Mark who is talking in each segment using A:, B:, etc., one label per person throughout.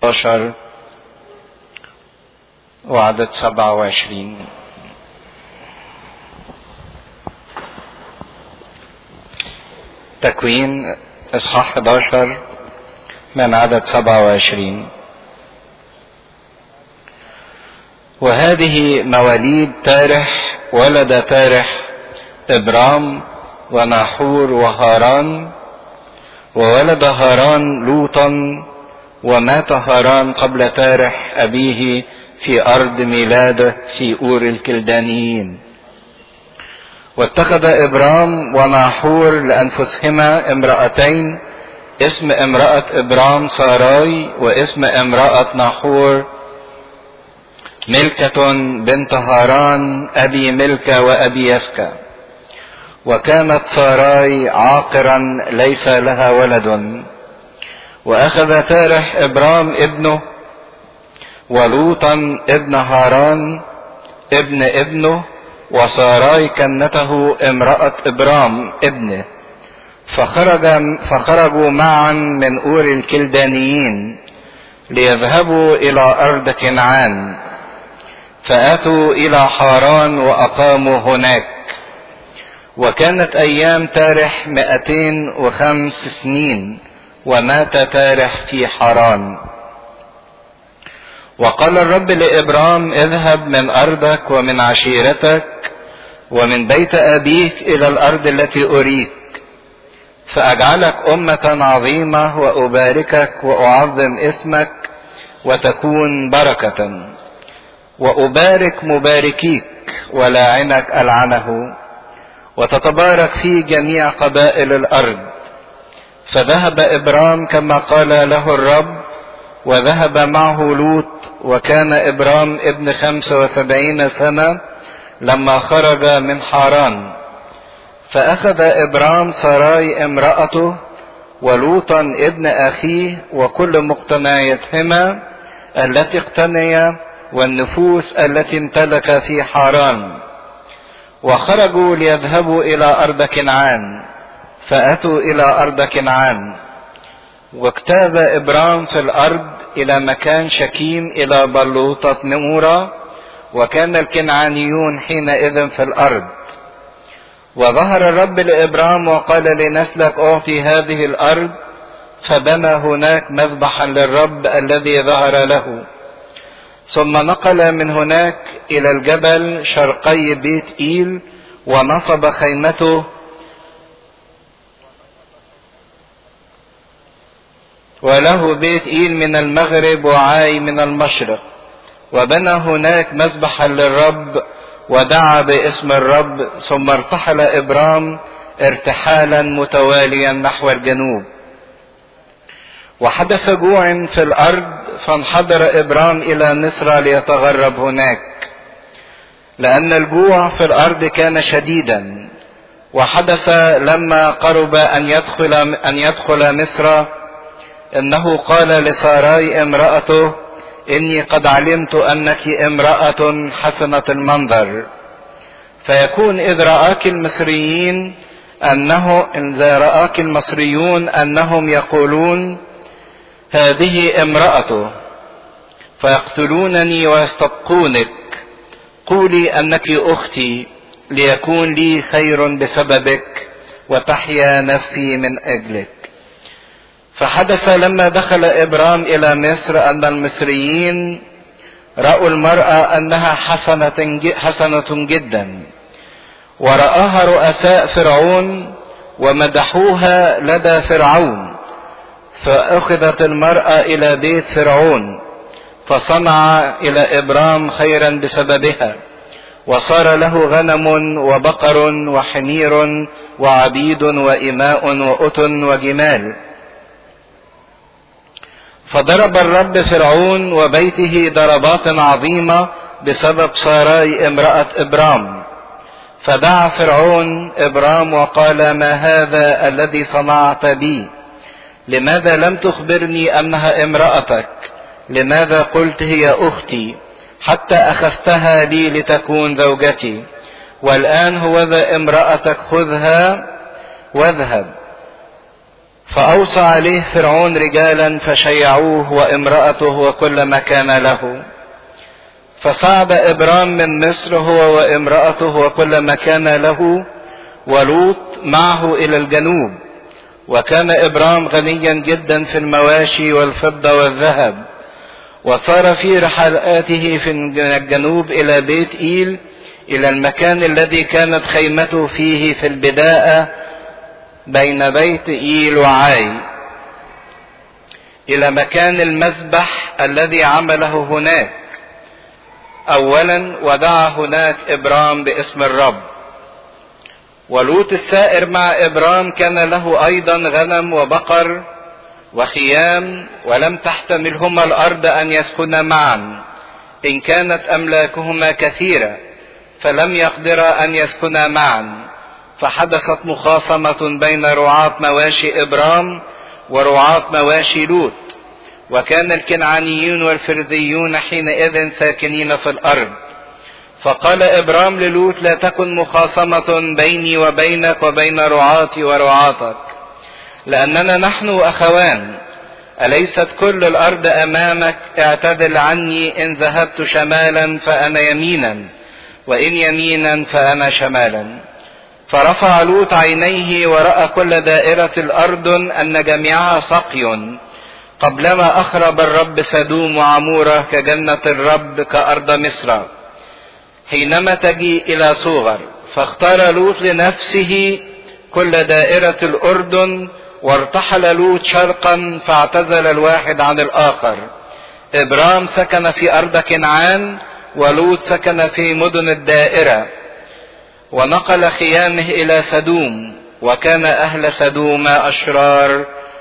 A: 16 وعدد 27 تكوين اصحاح 11 من عدد 27 وهذه مواليد تارح ولد تارح ابرام وناحور وهاران وولد هاران لوطا ومات هاران قبل تارح ابيه في ارض ميلاده في اور الكلدانيين واتخذ ابرام وناحور لانفسهما امرأتين اسم امرأة ابرام ساراي واسم امرأة ناحور ملكة بنت هاران ابي ملكة وابي يسكا وكانت ساراي عاقرا ليس لها ولد واخذ تارح ابرام ابنه ولوطا ابن هاران ابن ابنه وساراي كنته امرأة ابرام ابنه فخرج فخرجوا معا من اور الكلدانيين ليذهبوا الى ارض كنعان فاتوا الى حاران واقاموا هناك وكانت ايام تارح مئتين وخمس سنين ومات تارح في حران وقال الرب لابرام اذهب من ارضك ومن عشيرتك ومن بيت ابيك الى الارض التي اريك فاجعلك امه عظيمه واباركك واعظم اسمك وتكون بركه وابارك مباركيك ولاعنك العنه وتتبارك في جميع قبائل الارض فذهب ابرام كما قال له الرب وذهب معه لوط وكان ابرام ابن خمس وسبعين سنة لما خرج من حاران فاخذ ابرام سراي امرأته ولوطا ابن اخيه وكل مقتنياتهما التي اقتنيا والنفوس التي امتلك في حاران وخرجوا ليذهبوا الى ارض كنعان فاتوا الى ارض كنعان واجتاز ابرام في الارض الى مكان شكيم الى بلوطة نمورة وكان الكنعانيون حينئذ في الارض وظهر الرب لابرام وقال لنسلك اعطي هذه الارض فبنى هناك مذبحا للرب الذي ظهر له ثم نقل من هناك الى الجبل شرقي بيت ايل ونصب خيمته وله بيت ايل من المغرب وعاي من المشرق وبنى هناك مذبحا للرب ودعا باسم الرب ثم ارتحل ابرام ارتحالا متواليا نحو الجنوب وحدث جوع في الارض فانحدر ابرام الى مصر ليتغرب هناك لان الجوع في الارض كان شديدا وحدث لما قرب ان يدخل ان يدخل مصر انه قال لساراي امرأته اني قد علمت انك امرأة حسنة المنظر فيكون اذ رآك المصريين انه اذا رآك المصريون انهم يقولون هذه امرأته فيقتلونني ويستبقونك قولي انك اختي ليكون لي خير بسببك وتحيا نفسي من اجلك فحدث لما دخل ابرام الى مصر ان المصريين راوا المراه انها حسنه حسنه جدا ورآها رؤساء فرعون ومدحوها لدى فرعون فأخذت المرأة إلى بيت فرعون فصنع إلى إبرام خيرا بسببها وصار له غنم وبقر وحمير وعبيد وإماء وأتن وجمال فضرب الرب فرعون وبيته ضربات عظيمة بسبب ساراي امرأة إبرام فدعا فرعون إبرام وقال ما هذا الذي صنعت بي لماذا لم تخبرني انها امرأتك لماذا قلت هي اختي حتى اخذتها لي لتكون زوجتي والان هو ذا امرأتك خذها واذهب فأوصى عليه فرعون رجالا فشيعوه وامرأته وكل ما كان له فصعد إبرام من مصر هو وامرأته وكل ما كان له ولوط معه إلى الجنوب وكان إبرام غنيا جدا في المواشي والفضة والذهب وصار في رحلاته في الجنوب إلى بيت إيل إلى المكان الذي كانت خيمته فيه في البداءة بين بيت إيل وعاي إلى مكان المذبح الذي عمله هناك أولا ودعا هناك إبرام باسم الرب ولوط السائر مع إبرام كان له أيضا غنم وبقر وخيام ولم تحتملهما الأرض أن يسكنا معا إن كانت أملاكهما كثيرة فلم يقدرا أن يسكنا معا فحدثت مخاصمة بين رعاة مواشي إبرام ورعاة مواشي لوط وكان الكنعانيون والفرذيون حينئذ ساكنين في الأرض فقال إبرام للوط لا تكن مخاصمة بيني وبينك وبين رعاتي ورعاتك لأننا نحن أخوان أليست كل الأرض أمامك اعتدل عني إن ذهبت شمالا فأنا يمينا وإن يمينا فأنا شمالا فرفع لوط عينيه ورأى كل دائرة الأرض أن جميعها سقي قبلما أخرب الرب سدوم وعمورة كجنة الرب كأرض مصر حينما تجي إلى صغر فاختار لوط لنفسه كل دائرة الأردن وارتحل لوط شرقا فاعتزل الواحد عن الآخر إبرام سكن في أرض كنعان ولوط سكن في مدن الدائرة ونقل خيامه إلى سدوم وكان أهل سدوم أشرار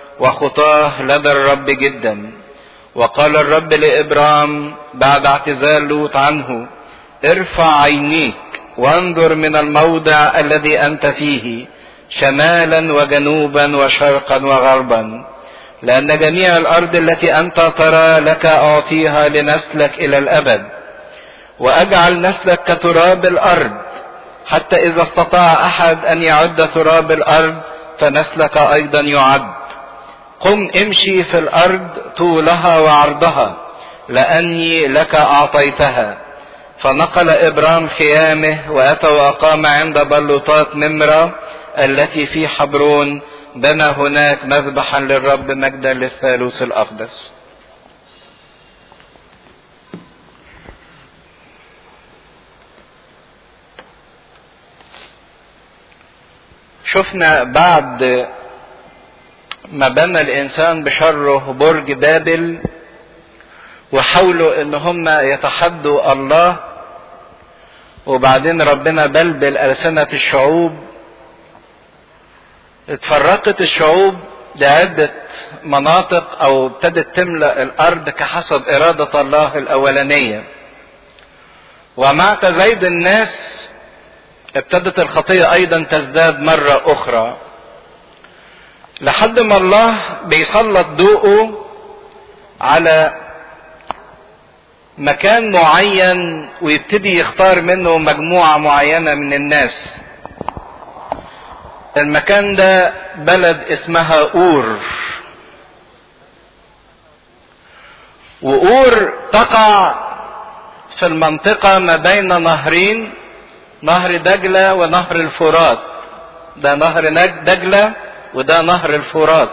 A: وخطاه لدى الرب جدا وقال الرب لإبرام بعد اعتزال لوط عنه ارفع عينيك وانظر من الموضع الذي أنت فيه شمالا وجنوبا وشرقا وغربا لأن جميع الأرض التي أنت ترى لك أعطيها لنسلك إلى الأبد وأجعل نسلك كتراب الأرض حتى إذا استطاع أحد أن يعد تراب الأرض فنسلك أيضا يعد قم امشي في الأرض طولها وعرضها لأني لك أعطيتها فنقل إبرام خيامه وأتى وأقام عند بلوطات نمرة التي في حبرون بنى هناك مذبحا للرب مجدا للثالوث الأقدس شفنا بعد ما بنى الانسان بشره برج بابل وحاولوا ان هم يتحدوا الله وبعدين ربنا بلبل ألسنة الشعوب اتفرقت الشعوب لعدة مناطق أو ابتدت تملأ الأرض كحسب إرادة الله الأولانية ومع تزايد الناس ابتدت الخطية أيضا تزداد مرة أخرى لحد ما الله بيسلط ضوءه على مكان معين ويبتدي يختار منه مجموعة معينة من الناس المكان ده بلد اسمها أور وأور تقع في المنطقة ما بين نهرين نهر دجلة ونهر الفرات ده نهر دجلة وده نهر الفرات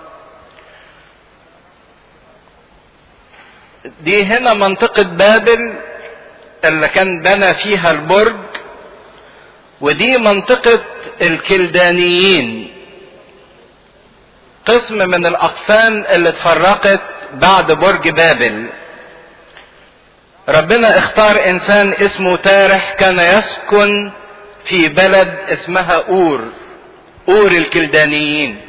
A: دي هنا منطقة بابل اللي كان بنى فيها البرج ودي منطقة الكلدانيين قسم من الأقسام اللي اتفرقت بعد برج بابل ربنا اختار إنسان اسمه تارح كان يسكن في بلد اسمها أور أور الكلدانيين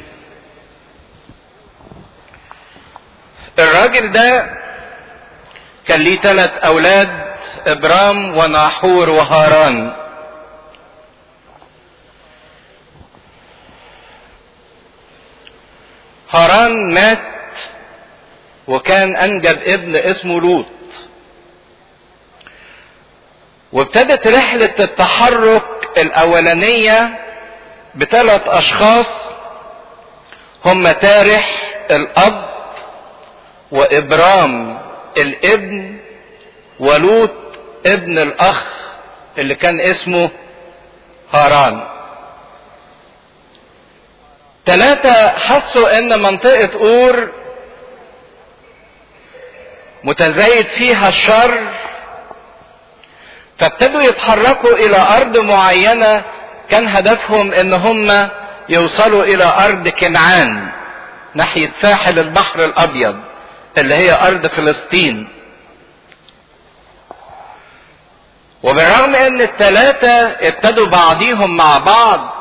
A: الراجل ده كان ليه ثلاث أولاد إبرام وناحور وهاران هاران مات وكان أنجب ابن اسمه لوط وابتدت رحلة التحرك الأولانية بثلاث أشخاص هم تارح الاب وابرام الابن ولوط ابن الاخ اللي كان اسمه هاران ثلاثة حسوا ان منطقة اور متزايد فيها الشر فابتدوا يتحركوا الى ارض معينة كان هدفهم ان هم يوصلوا الى ارض كنعان ناحية ساحل البحر الابيض اللي هي ارض فلسطين وبالرغم ان الثلاثة ابتدوا بعضيهم مع بعض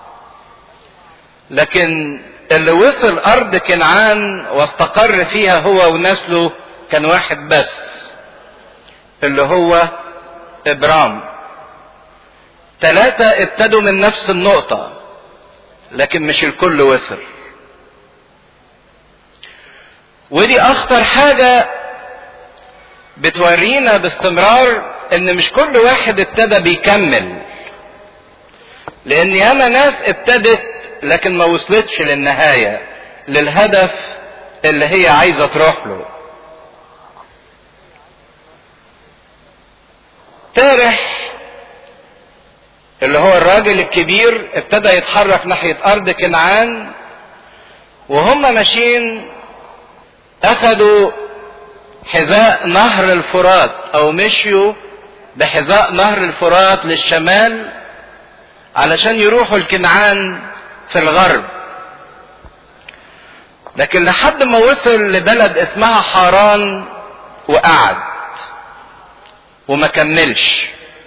A: لكن اللي وصل ارض كنعان واستقر فيها هو ونسله كان واحد بس اللي هو ابرام ثلاثة ابتدوا من نفس النقطة لكن مش الكل وصل ودي اخطر حاجة بتورينا باستمرار ان مش كل واحد ابتدى بيكمل لان ياما ناس ابتدت لكن ما وصلتش للنهاية للهدف اللي هي عايزة تروح له تارح اللي هو الراجل الكبير ابتدى يتحرك ناحية ارض كنعان وهم ماشيين اخدوا حذاء نهر الفرات او مشيوا بحذاء نهر الفرات للشمال علشان يروحوا الكنعان في الغرب لكن لحد ما وصل لبلد اسمها حاران وقعد وما كملش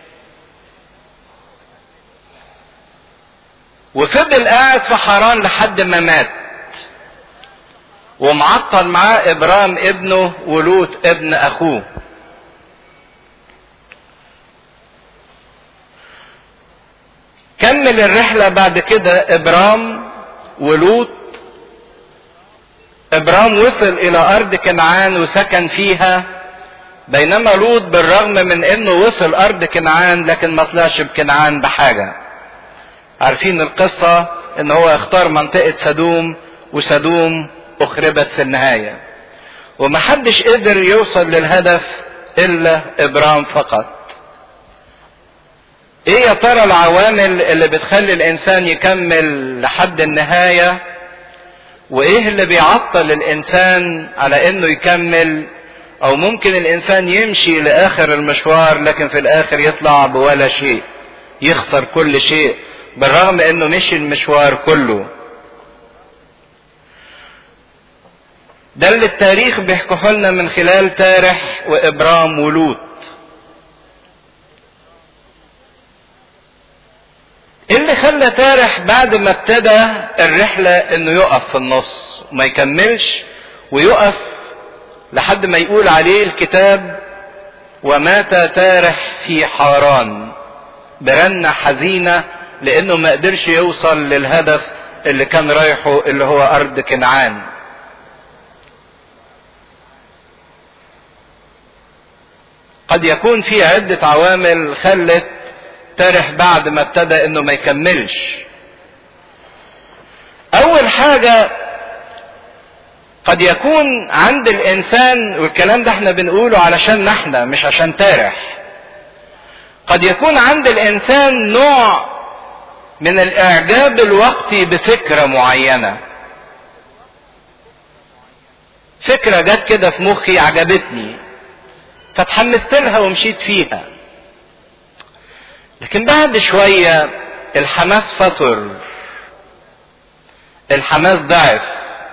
A: وفضل قاعد في حران لحد ما مات ومعطل معاه ابرام ابنه ولوط ابن اخوه كمل الرحلة بعد كده ابرام ولوط ابرام وصل الى ارض كنعان وسكن فيها بينما لوط بالرغم من انه وصل ارض كنعان لكن ما طلعش بكنعان بحاجة عارفين القصة ان هو اختار منطقة سدوم وسدوم اخربت في النهاية ومحدش قدر يوصل للهدف الا ابرام فقط ايه يا ترى العوامل اللي بتخلي الانسان يكمل لحد النهاية وايه اللي بيعطل الانسان على انه يكمل او ممكن الانسان يمشي لاخر المشوار لكن في الاخر يطلع بولا شيء يخسر كل شيء بالرغم انه مشي المشوار كله ده اللي التاريخ بيحكوه لنا من خلال تارح وابرام ولوط ايه اللي خلى تارح بعد ما ابتدى الرحلة انه يقف في النص وما يكملش ويقف لحد ما يقول عليه الكتاب ومات تارح في حاران برنة حزينة لانه ما قدرش يوصل للهدف اللي كان رايحه اللي هو ارض كنعان قد يكون في عدة عوامل خلت تارح بعد ما ابتدى انه ما يكملش اول حاجة قد يكون عند الانسان والكلام ده احنا بنقوله علشان احنا مش عشان تارح قد يكون عند الانسان نوع من الاعجاب الوقتي بفكرة معينة فكرة جت كده في مخي عجبتني فتحمست لها ومشيت فيها لكن بعد شوية الحماس فطر الحماس ضعف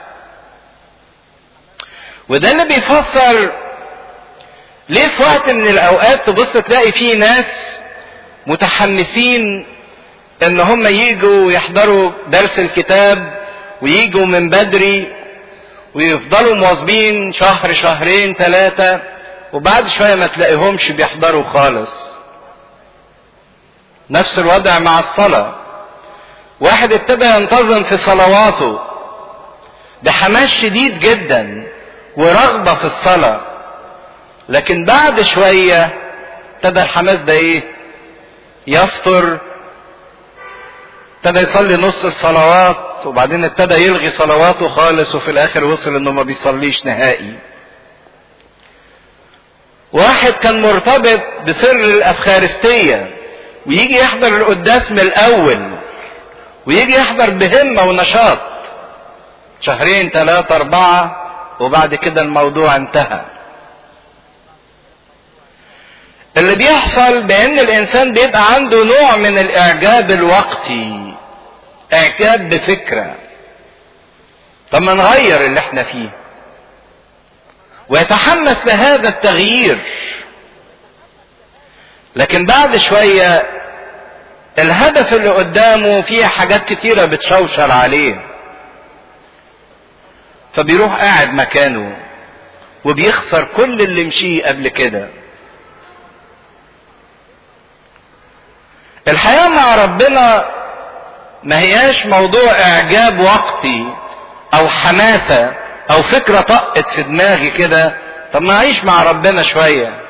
A: وده اللي بيفسر ليه في وقت من الاوقات تبص تلاقي فيه ناس متحمسين ان هم يجوا يحضروا درس الكتاب ويجوا من بدري ويفضلوا مواظبين شهر شهرين ثلاثة وبعد شوية ما تلاقيهمش بيحضروا خالص نفس الوضع مع الصلاة واحد ابتدى ينتظم في صلواته بحماس شديد جدا ورغبة في الصلاة لكن بعد شوية ابتدى الحماس ده ايه يفطر ابتدى يصلي نص الصلوات صلوات وبعدين ابتدى يلغي صلواته خالص وفي الاخر وصل انه ما بيصليش نهائي واحد كان مرتبط بسر الافخارستيه ويجي يحضر القداس من الاول ويجي يحضر بهمه ونشاط شهرين ثلاثه اربعه وبعد كده الموضوع انتهى اللي بيحصل بان الانسان بيبقى عنده نوع من الاعجاب الوقتي اعجاب بفكره طب ما نغير اللي احنا فيه ويتحمس لهذا التغيير لكن بعد شويه الهدف اللي قدامه فيه حاجات كتيره بتشوشر عليه فبيروح قاعد مكانه وبيخسر كل اللي مشيه قبل كده الحياة مع ربنا ما هياش موضوع اعجاب وقتي او حماسة او فكرة طقت في دماغي كده طب ما اعيش مع ربنا شوية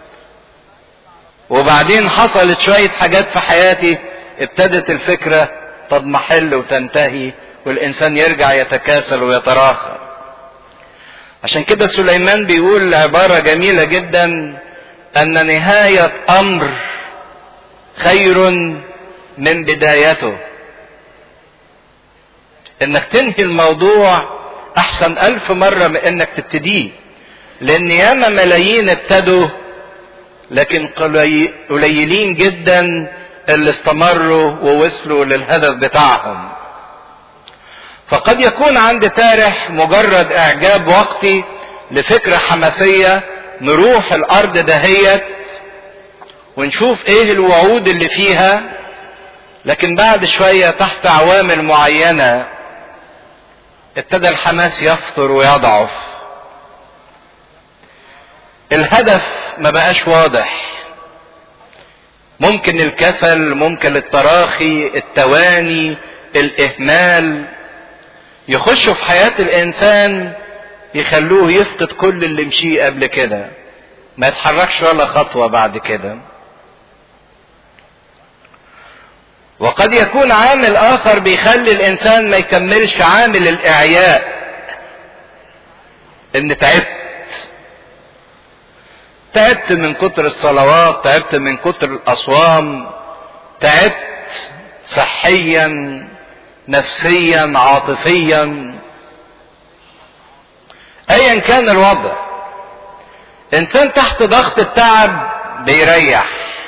A: وبعدين حصلت شوية حاجات في حياتي ابتدت الفكرة تضمحل وتنتهي والانسان يرجع يتكاسل ويتراخى عشان كده سليمان بيقول عبارة جميلة جدا ان نهاية امر خير من بدايته انك تنهي الموضوع احسن الف مرة من انك تبتديه لان ياما ملايين ابتدوا لكن قليلين جدا اللي استمروا ووصلوا للهدف بتاعهم فقد يكون عند تارح مجرد اعجاب وقتي لفكرة حماسية نروح الارض دهيت ونشوف ايه الوعود اللي فيها لكن بعد شوية تحت عوامل معينة ابتدى الحماس يفطر ويضعف الهدف ما بقاش واضح ممكن الكسل ممكن التراخي التواني الاهمال يخشوا في حياة الانسان يخلوه يفقد كل اللي مشيه قبل كده ما يتحركش ولا خطوة بعد كده وقد يكون عامل اخر بيخلي الانسان ما يكملش عامل الاعياء ان تعبت تعبت من كتر الصلوات تعبت من كتر الاصوام تعبت صحيا نفسيا عاطفيا ايا كان الوضع انسان تحت ضغط التعب بيريح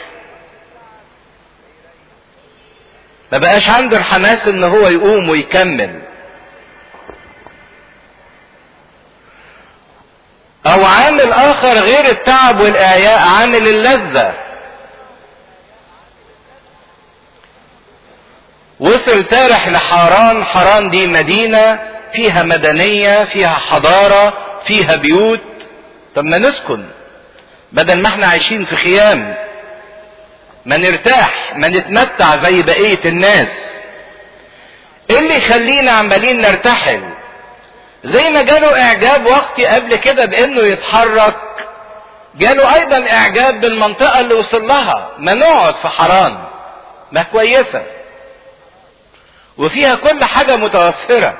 A: ما بقاش عنده الحماس ان هو يقوم ويكمل او عامل اخر غير التعب والاعياء عامل اللذة وصل تارح لحاران حاران دي مدينة فيها مدنية فيها حضارة فيها بيوت طب ما نسكن بدل ما احنا عايشين في خيام ما نرتاح ما نتمتع زي بقية الناس ايه اللي يخلينا عمالين نرتحل زي ما جاله اعجاب وقتي قبل كده بانه يتحرك جاله ايضا اعجاب بالمنطقة اللي وصل لها ما نقعد في حران ما كويسة وفيها كل حاجة متوفرة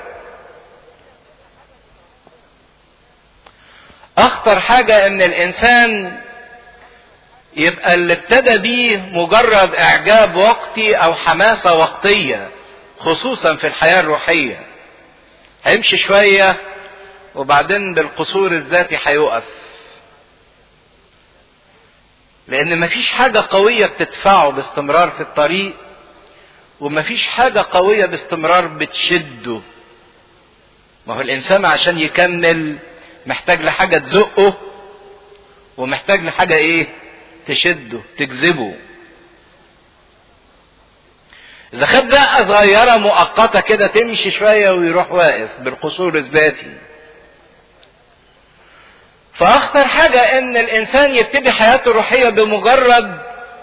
A: اخطر حاجة ان الانسان يبقى اللي ابتدى بيه مجرد اعجاب وقتي او حماسة وقتية خصوصا في الحياة الروحية هيمشي شوية وبعدين بالقصور الذاتي هيقف لان مفيش حاجة قوية بتدفعه باستمرار في الطريق ومفيش حاجة قوية باستمرار بتشده ما هو الانسان عشان يكمل محتاج لحاجة تزقه ومحتاج لحاجة ايه تشده تجذبه اذا خد دقة صغيرة مؤقتة كده تمشي شوية ويروح واقف بالقصور الذاتي فاخطر حاجة ان الانسان يبتدي حياته الروحية بمجرد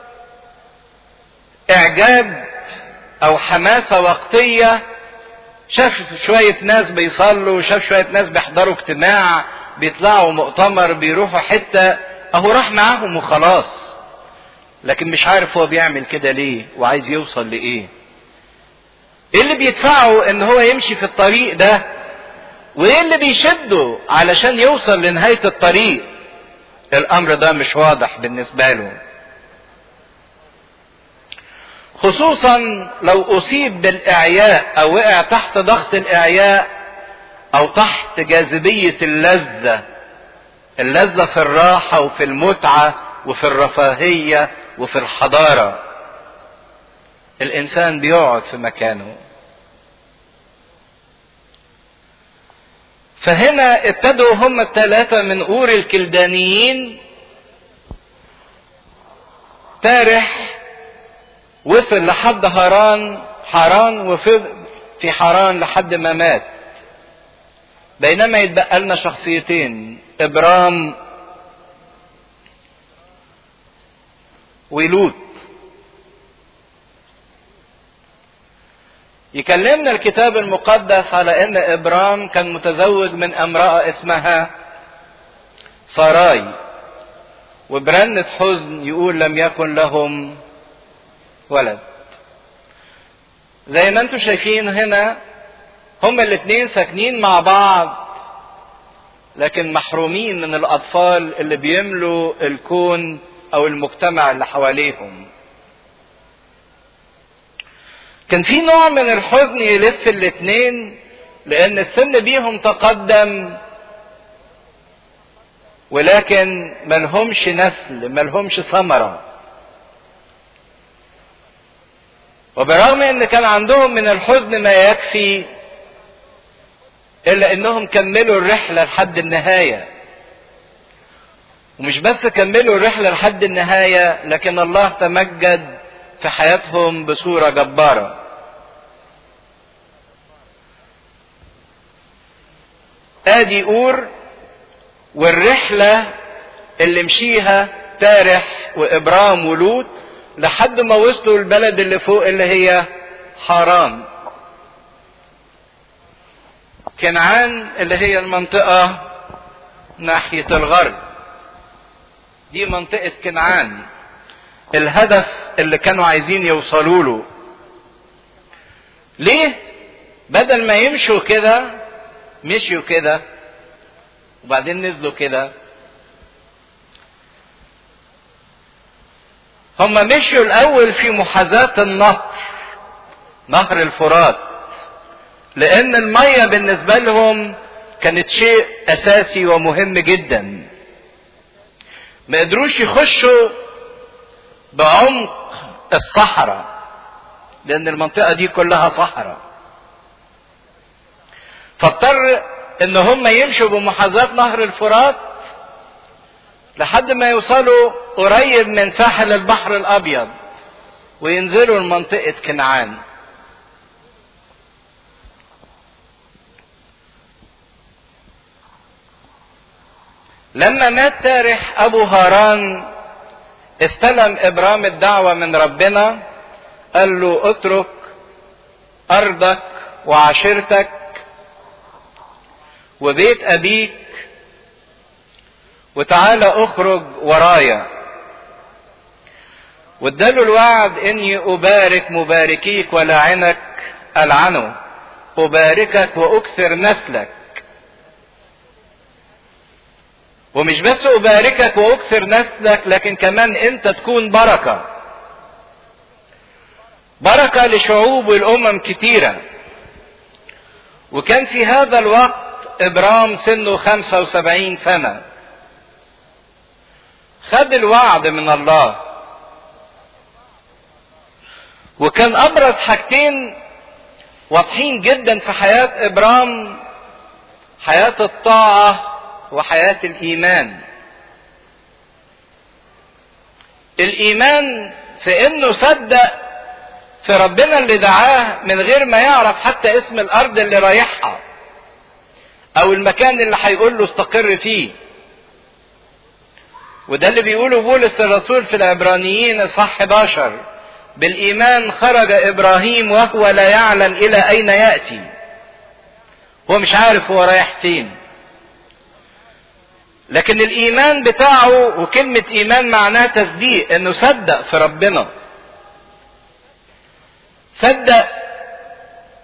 A: اعجاب او حماسة وقتية شاف شوية ناس بيصلوا شاف شوية ناس بيحضروا اجتماع بيطلعوا مؤتمر بيروحوا حتة اهو راح معاهم وخلاص لكن مش عارف هو بيعمل كده ليه وعايز يوصل لايه ايه اللي بيدفعه ان هو يمشي في الطريق ده وايه اللي بيشده علشان يوصل لنهاية الطريق الامر ده مش واضح بالنسبة له خصوصا لو اصيب بالاعياء او وقع تحت ضغط الاعياء او تحت جاذبية اللذة اللذة في الراحة وفي المتعة وفي الرفاهية وفي الحضارة الانسان بيقعد في مكانه فهنا ابتدوا هم الثلاثة من أور الكلدانيين تارح وصل لحد هاران حران وفي في حران لحد ما مات بينما يتبقى لنا شخصيتين ابرام ولوط يكلمنا الكتاب المقدس على ان ابرام كان متزوج من امرأة اسمها ساراي وبرنة حزن يقول لم يكن لهم ولد زي ما انتم شايفين هنا هما الاثنين ساكنين مع بعض لكن محرومين من الاطفال اللي بيملوا الكون او المجتمع اللي حواليهم كان في نوع من الحزن يلف الاثنين لان السن بيهم تقدم ولكن ملهمش نسل ملهمش ثمرة وبرغم ان كان عندهم من الحزن ما يكفي الا انهم كملوا الرحلة لحد النهاية ومش بس كملوا الرحلة لحد النهاية لكن الله تمجد في حياتهم بصورة جبارة ادي اور والرحلة اللي مشيها تارح وابرام ولوط لحد ما وصلوا البلد اللي فوق اللي هي حران كنعان اللي هي المنطقة ناحية الغرب دي منطقة كنعان الهدف اللي كانوا عايزين يوصلوا له ليه بدل ما يمشوا كده مشيوا كده وبعدين نزلوا كده هم مشوا الاول في محاذاة النهر نهر الفرات لان المية بالنسبة لهم كانت شيء اساسي ومهم جدا ما قدروش يخشوا بعمق الصحراء لان المنطقة دي كلها صحراء فاضطر ان هم يمشوا بمحاذاة نهر الفرات لحد ما يوصلوا قريب من ساحل البحر الابيض وينزلوا لمنطقة كنعان لما مات تارح ابو هاران استلم ابرام الدعوة من ربنا قال له اترك ارضك وعشيرتك وبيت ابيك وتعالى اخرج ورايا واداله الوعد اني ابارك مباركيك ولعنك العنه اباركك واكثر نسلك ومش بس اباركك واكثر نسلك لكن كمان انت تكون بركه بركه لشعوب والامم كتيره وكان في هذا الوقت ابرام سنه 75 سنه خد الوعد من الله وكان ابرز حاجتين واضحين جدا في حياه ابرام حياه الطاعه وحياه الايمان الايمان في انه صدق في ربنا اللي دعاه من غير ما يعرف حتى اسم الارض اللي رايحها او المكان اللي هيقول له استقر فيه وده اللي بيقوله بولس الرسول في العبرانيين اصحاح 11 بالايمان خرج ابراهيم وهو لا يعلم الى اين ياتي هو مش عارف هو رايح فين لكن الايمان بتاعه وكلمة ايمان معناها تصديق انه صدق في ربنا صدق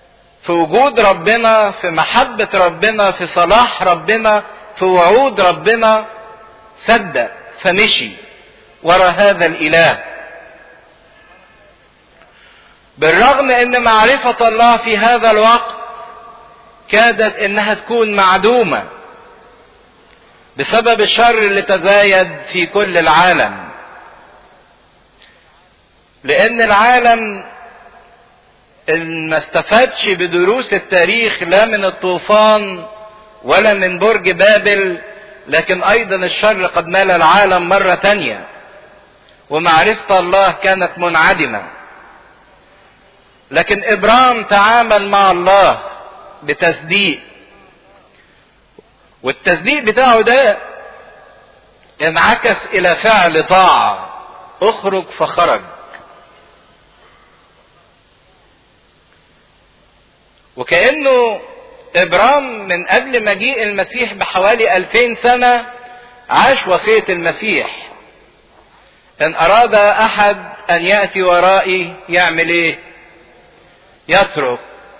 A: في وجود ربنا في محبة ربنا في صلاح ربنا في وعود ربنا صدق فمشي ورا هذا الاله بالرغم ان معرفة الله في هذا الوقت كادت انها تكون معدومة بسبب الشر اللي تزايد في كل العالم لان العالم ما استفادش بدروس التاريخ لا من الطوفان ولا من برج بابل لكن ايضا الشر قد مال العالم مرة تانية ومعرفة الله كانت منعدمة لكن ابرام تعامل مع الله بتصديق والتصديق بتاعه ده انعكس الى فعل طاعة اخرج فخرج وكأنه ابرام من قبل مجيء المسيح بحوالي الفين سنة عاش وصية المسيح ان اراد احد ان يأتي ورائي يعمل ايه يترك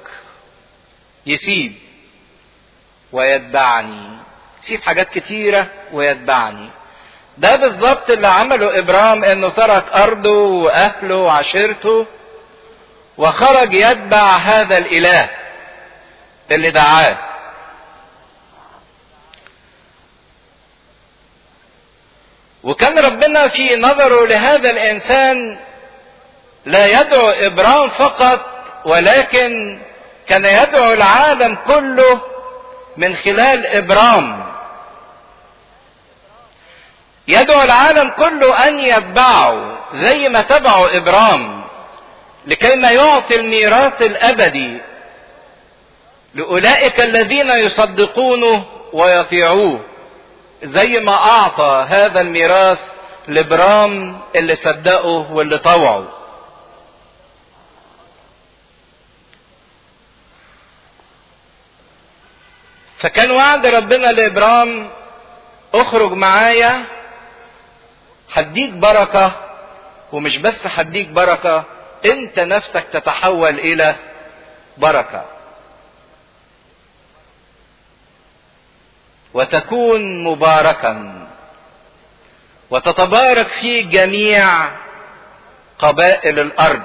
A: يسيب ويتبعني يسيب حاجات كتيرة ويتبعني ده بالظبط اللي عمله ابرام انه ترك ارضه واهله وعشيرته وخرج يتبع هذا الاله اللي دعاه وكان ربنا في نظره لهذا الانسان لا يدعو ابرام فقط ولكن كان يدعو العالم كله من خلال ابرام يدعو العالم كله ان يتبعه زي ما تبعوا ابرام لكي ما يعطي الميراث الابدي لاولئك الذين يصدقونه ويطيعوه زي ما اعطى هذا الميراث لابرام اللي صدقه واللي طوعه فكان وعد ربنا لابرام اخرج معايا هديك بركه ومش بس هديك بركه انت نفسك تتحول الى بركه وتكون مباركا وتتبارك فيه جميع قبائل الارض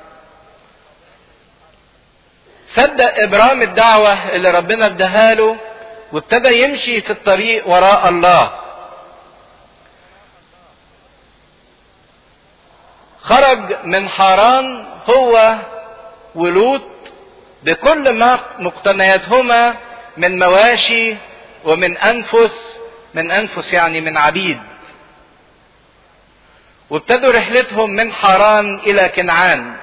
A: صدق ابرام الدعوه اللي ربنا اداها له وابتدى يمشي في الطريق وراء الله خرج من حاران هو ولوط بكل ما مقتنياتهما من مواشي ومن انفس من انفس يعني من عبيد وابتدوا رحلتهم من حران الى كنعان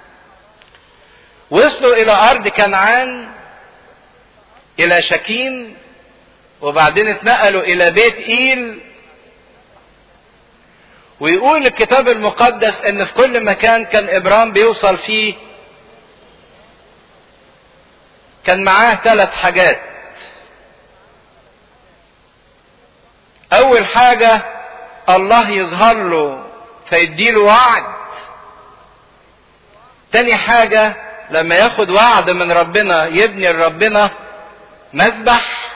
A: وصلوا الى ارض كنعان الى شكيم وبعدين اتنقلوا الى بيت ايل ويقول الكتاب المقدس ان في كل مكان كان ابرام بيوصل فيه كان معاه ثلاث حاجات اول حاجة الله يظهر له فيديله وعد تاني حاجة لما ياخد وعد من ربنا يبني لربنا مذبح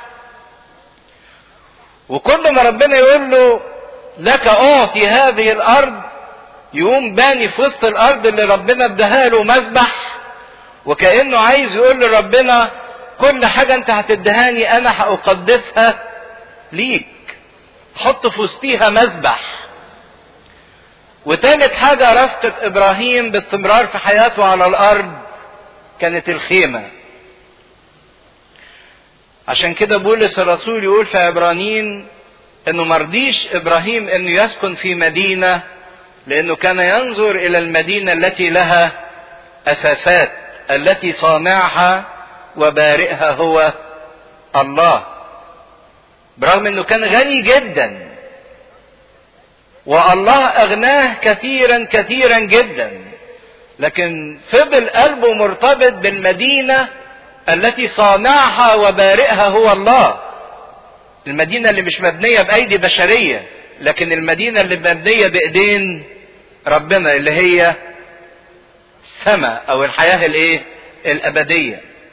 A: وكل ما ربنا يقول له لك اعطي هذه الارض يقوم باني في وسط الارض اللي ربنا اداها له مذبح وكانه عايز يقول لربنا كل حاجه انت هتدهاني انا هاقدسها ليك حط في وسطيها مذبح وتالت حاجة رفقة إبراهيم باستمرار في حياته على الأرض كانت الخيمة عشان كده بولس الرسول يقول في عبرانيين انه مرضيش ابراهيم انه يسكن في مدينة لانه كان ينظر الى المدينة التي لها اساسات التي صانعها وبارئها هو الله برغم انه كان غني جدا والله اغناه كثيرا كثيرا جدا لكن فضل قلبه مرتبط بالمدينة التي صانعها وبارئها هو الله المدينة اللي مش مبنية بأيدي بشرية لكن المدينة اللي مبنية بإيدين ربنا اللي هي السماء أو الحياة الإيه؟ الأبدية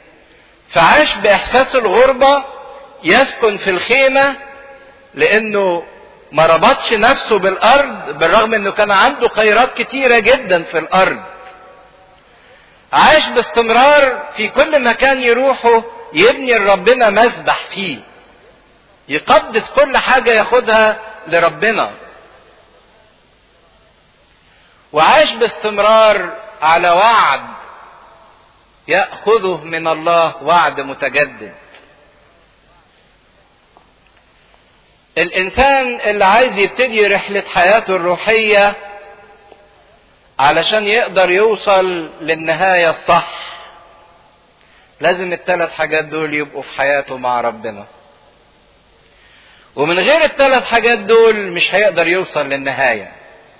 A: فعاش باحساس الغربة يسكن في الخيمة لانه ما ربطش نفسه بالارض بالرغم انه كان عنده خيرات كتيرة جدا في الارض عاش باستمرار في كل مكان يروحه يبني لربنا مسبح فيه يقدس كل حاجة ياخدها لربنا وعاش باستمرار على وعد ياخذه من الله وعد متجدد الانسان اللي عايز يبتدي رحله حياته الروحيه علشان يقدر يوصل للنهايه الصح لازم الثلاث حاجات دول يبقوا في حياته مع ربنا ومن غير الثلاث حاجات دول مش هيقدر يوصل للنهايه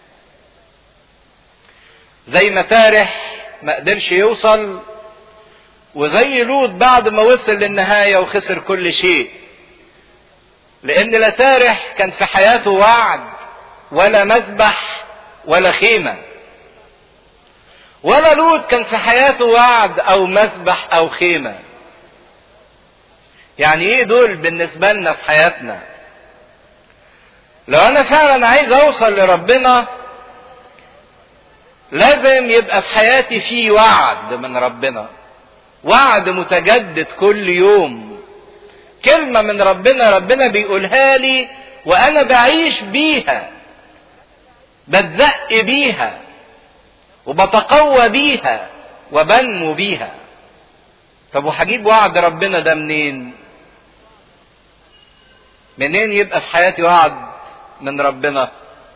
A: زي ما تارح ما قدرش يوصل وزي لوط بعد ما وصل للنهايه وخسر كل شيء لان لا تارح كان في حياته وعد ولا مذبح ولا خيمه ولا لوط كان في حياته وعد او مذبح او خيمه يعني ايه دول بالنسبه لنا في حياتنا لو انا فعلا عايز اوصل لربنا لازم يبقى في حياتي في وعد من ربنا وعد متجدد كل يوم كلمة من ربنا ربنا بيقولها لي وأنا بعيش بيها بتزق بيها وبتقوى بيها وبنمو بيها طب وهجيب وعد ربنا ده منين؟ منين يبقى في حياتي وعد من ربنا؟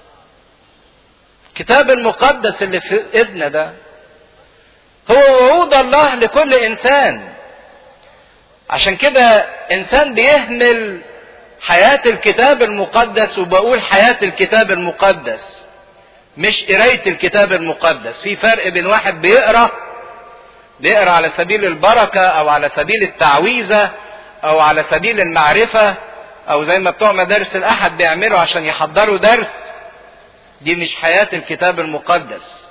A: الكتاب المقدس اللي في ايدنا ده هو وعود الله لكل انسان عشان كده انسان بيهمل حياة الكتاب المقدس وبقول حياة الكتاب المقدس مش قراية الكتاب المقدس في فرق بين واحد بيقرا بيقرا على سبيل البركة او على سبيل التعويذة او على سبيل المعرفة او زي ما بتوع مدارس الاحد بيعملوا عشان يحضروا درس دي مش حياة الكتاب المقدس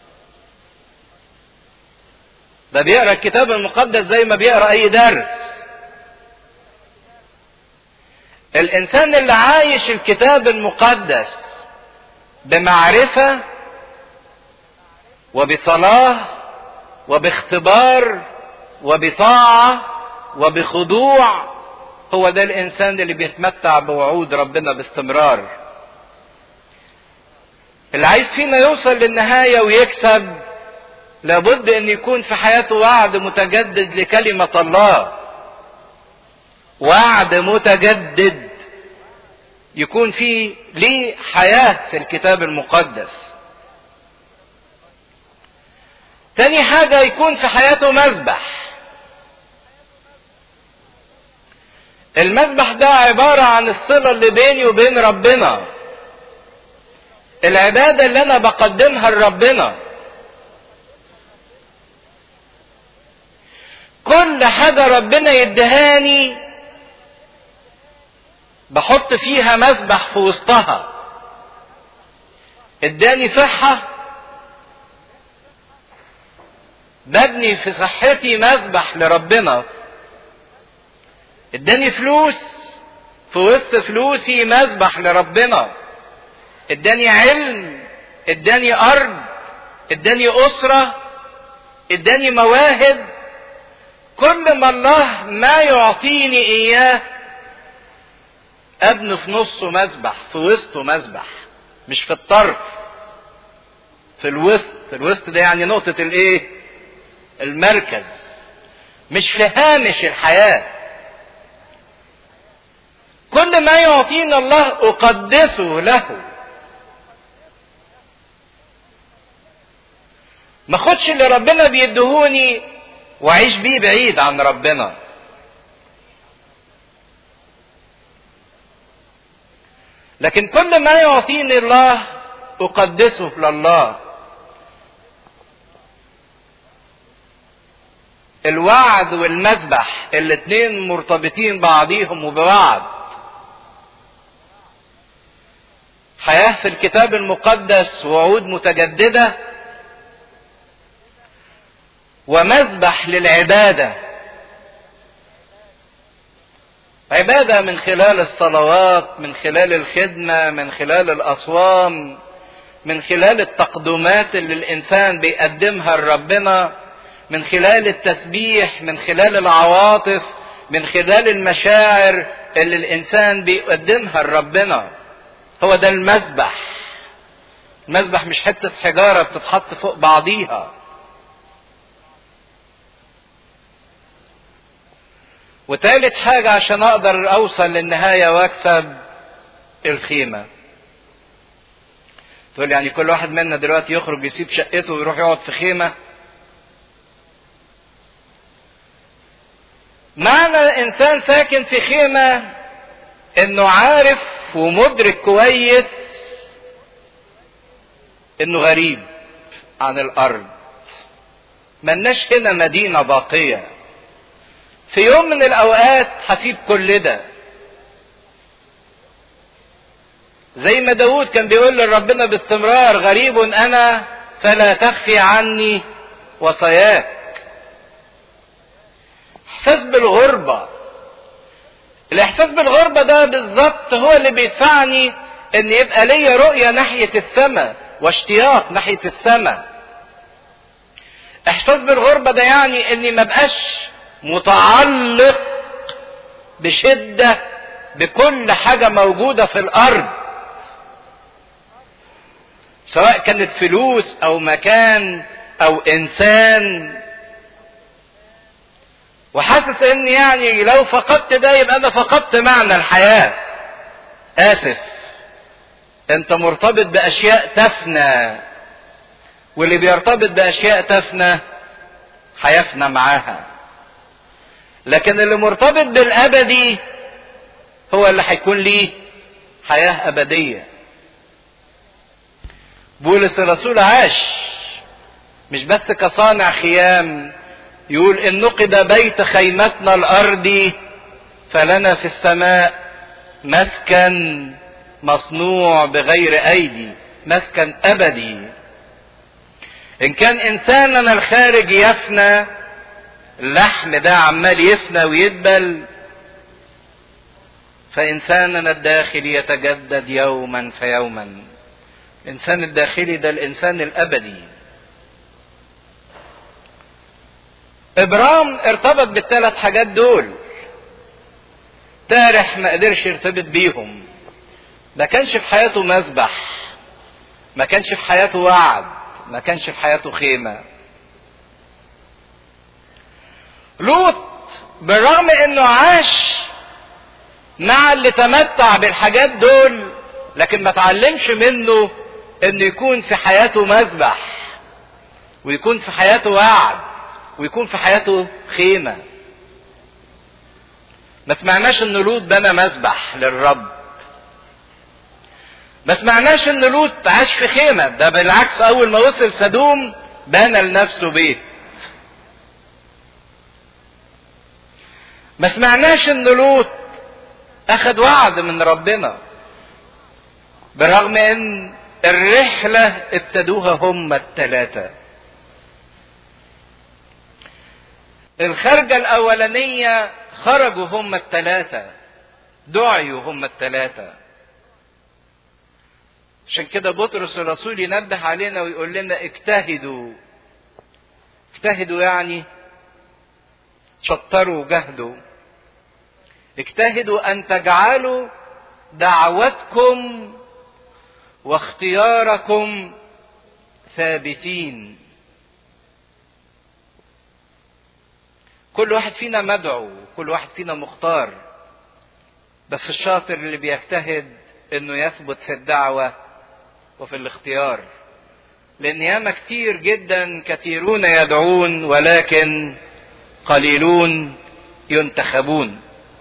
A: ده بيقرا الكتاب المقدس زي ما بيقرا اي درس الانسان اللي عايش الكتاب المقدس بمعرفه وبصلاه وباختبار وبطاعه وبخضوع هو ده الانسان اللي بيتمتع بوعود ربنا باستمرار اللي عايز فينا يوصل للنهايه ويكسب لابد ان يكون في حياته وعد متجدد لكلمه الله وعد متجدد يكون فيه ليه حياه في الكتاب المقدس تاني حاجه يكون في حياته مذبح المذبح ده عباره عن الصله اللي بيني وبين ربنا العباده اللي انا بقدمها لربنا كل حاجة ربنا يدهاني بحط فيها مسبح في وسطها اداني صحة ببني في صحتي مسبح لربنا اداني فلوس في وسط فلوسي مسبح لربنا اداني علم اداني ارض اداني اسرة اداني مواهب كل ما الله ما يعطيني اياه ابني في نصه مسبح في وسطه مسبح مش في الطرف في الوسط الوسط ده يعني نقطة الايه المركز مش في هامش الحياة كل ما يعطينا الله اقدسه له ما خدش اللي ربنا بيدهوني واعيش بيه بعيد عن ربنا لكن كل ما يعطيني الله اقدسه لله الوعد والمذبح الاتنين مرتبطين بعضيهم وببعض حياة في الكتاب المقدس وعود عبادة من خلال الصلوات من خلال الخدمة من خلال الأصوام من خلال التقدمات اللي الإنسان بيقدمها لربنا من خلال التسبيح من خلال العواطف من خلال المشاعر اللي الإنسان بيقدمها لربنا هو ده المسبح المسبح مش حتة حجارة بتتحط فوق بعضيها وتالت حاجة عشان أقدر أوصل للنهاية وأكسب الخيمة. تقول يعني كل واحد منا دلوقتي يخرج يسيب شقته ويروح يقعد في خيمة؟ معنى إنسان ساكن في خيمة إنه عارف ومدرك كويس إنه غريب عن الأرض. ملناش هنا مدينة باقية. في يوم من الاوقات هسيب كل ده زي ما داود كان بيقول لربنا باستمرار غريب انا فلا تخفي عني وصاياك احساس بالغربة الاحساس بالغربة ده بالظبط هو اللي بيدفعني ان يبقى ليا رؤية ناحية السماء واشتياق ناحية السماء احساس بالغربة ده يعني اني ما بقاش متعلق بشدة بكل حاجة موجودة في الأرض سواء كانت فلوس أو مكان أو إنسان وحاسس إن يعني لو فقدت ده يبقى أنا فقدت معنى الحياة آسف أنت مرتبط بأشياء تفنى واللي بيرتبط بأشياء تفنى هيفنى معاها لكن اللي مرتبط بالابدي هو اللي هيكون ليه حياه ابديه بولس الرسول عاش مش بس كصانع خيام يقول ان نقد بيت خيمتنا الارضي فلنا في السماء مسكن مصنوع بغير ايدي مسكن ابدي ان كان انساننا الخارج يفنى اللحم ده عمال يفنى ويدبل فإنساننا الداخلي يتجدد يوما فيوما الإنسان الداخلي ده الإنسان الأبدي إبرام ارتبط بالثلاث حاجات دول تارح ما قدرش يرتبط بيهم ما كانش في حياته مسبح ما كانش في حياته وعد ما كانش في حياته خيمه لوط بالرغم انه عاش مع اللي تمتع بالحاجات دول لكن ما تعلمش منه انه يكون في حياته مذبح ويكون في حياته وعد ويكون في حياته خيمه ما سمعناش ان لوط بنى مذبح للرب ما سمعناش ان لوط عاش في خيمه ده بالعكس اول ما وصل سدوم بنى لنفسه بيت ما سمعناش ان لوط اخذ وعد من ربنا بالرغم ان الرحلة ابتدوها هم الثلاثة الخرجة الاولانية خرجوا هم الثلاثة دعيوا هم الثلاثة عشان كده بطرس الرسول ينبه علينا ويقول لنا اجتهدوا اجتهدوا يعني شطروا جهدوا اجتهدوا ان تجعلوا دعوتكم واختياركم ثابتين كل واحد فينا مدعو كل واحد فينا مختار بس الشاطر اللي بيجتهد انه يثبت في الدعوه وفي الاختيار لان ياما كتير جدا كثيرون يدعون ولكن قليلون ينتخبون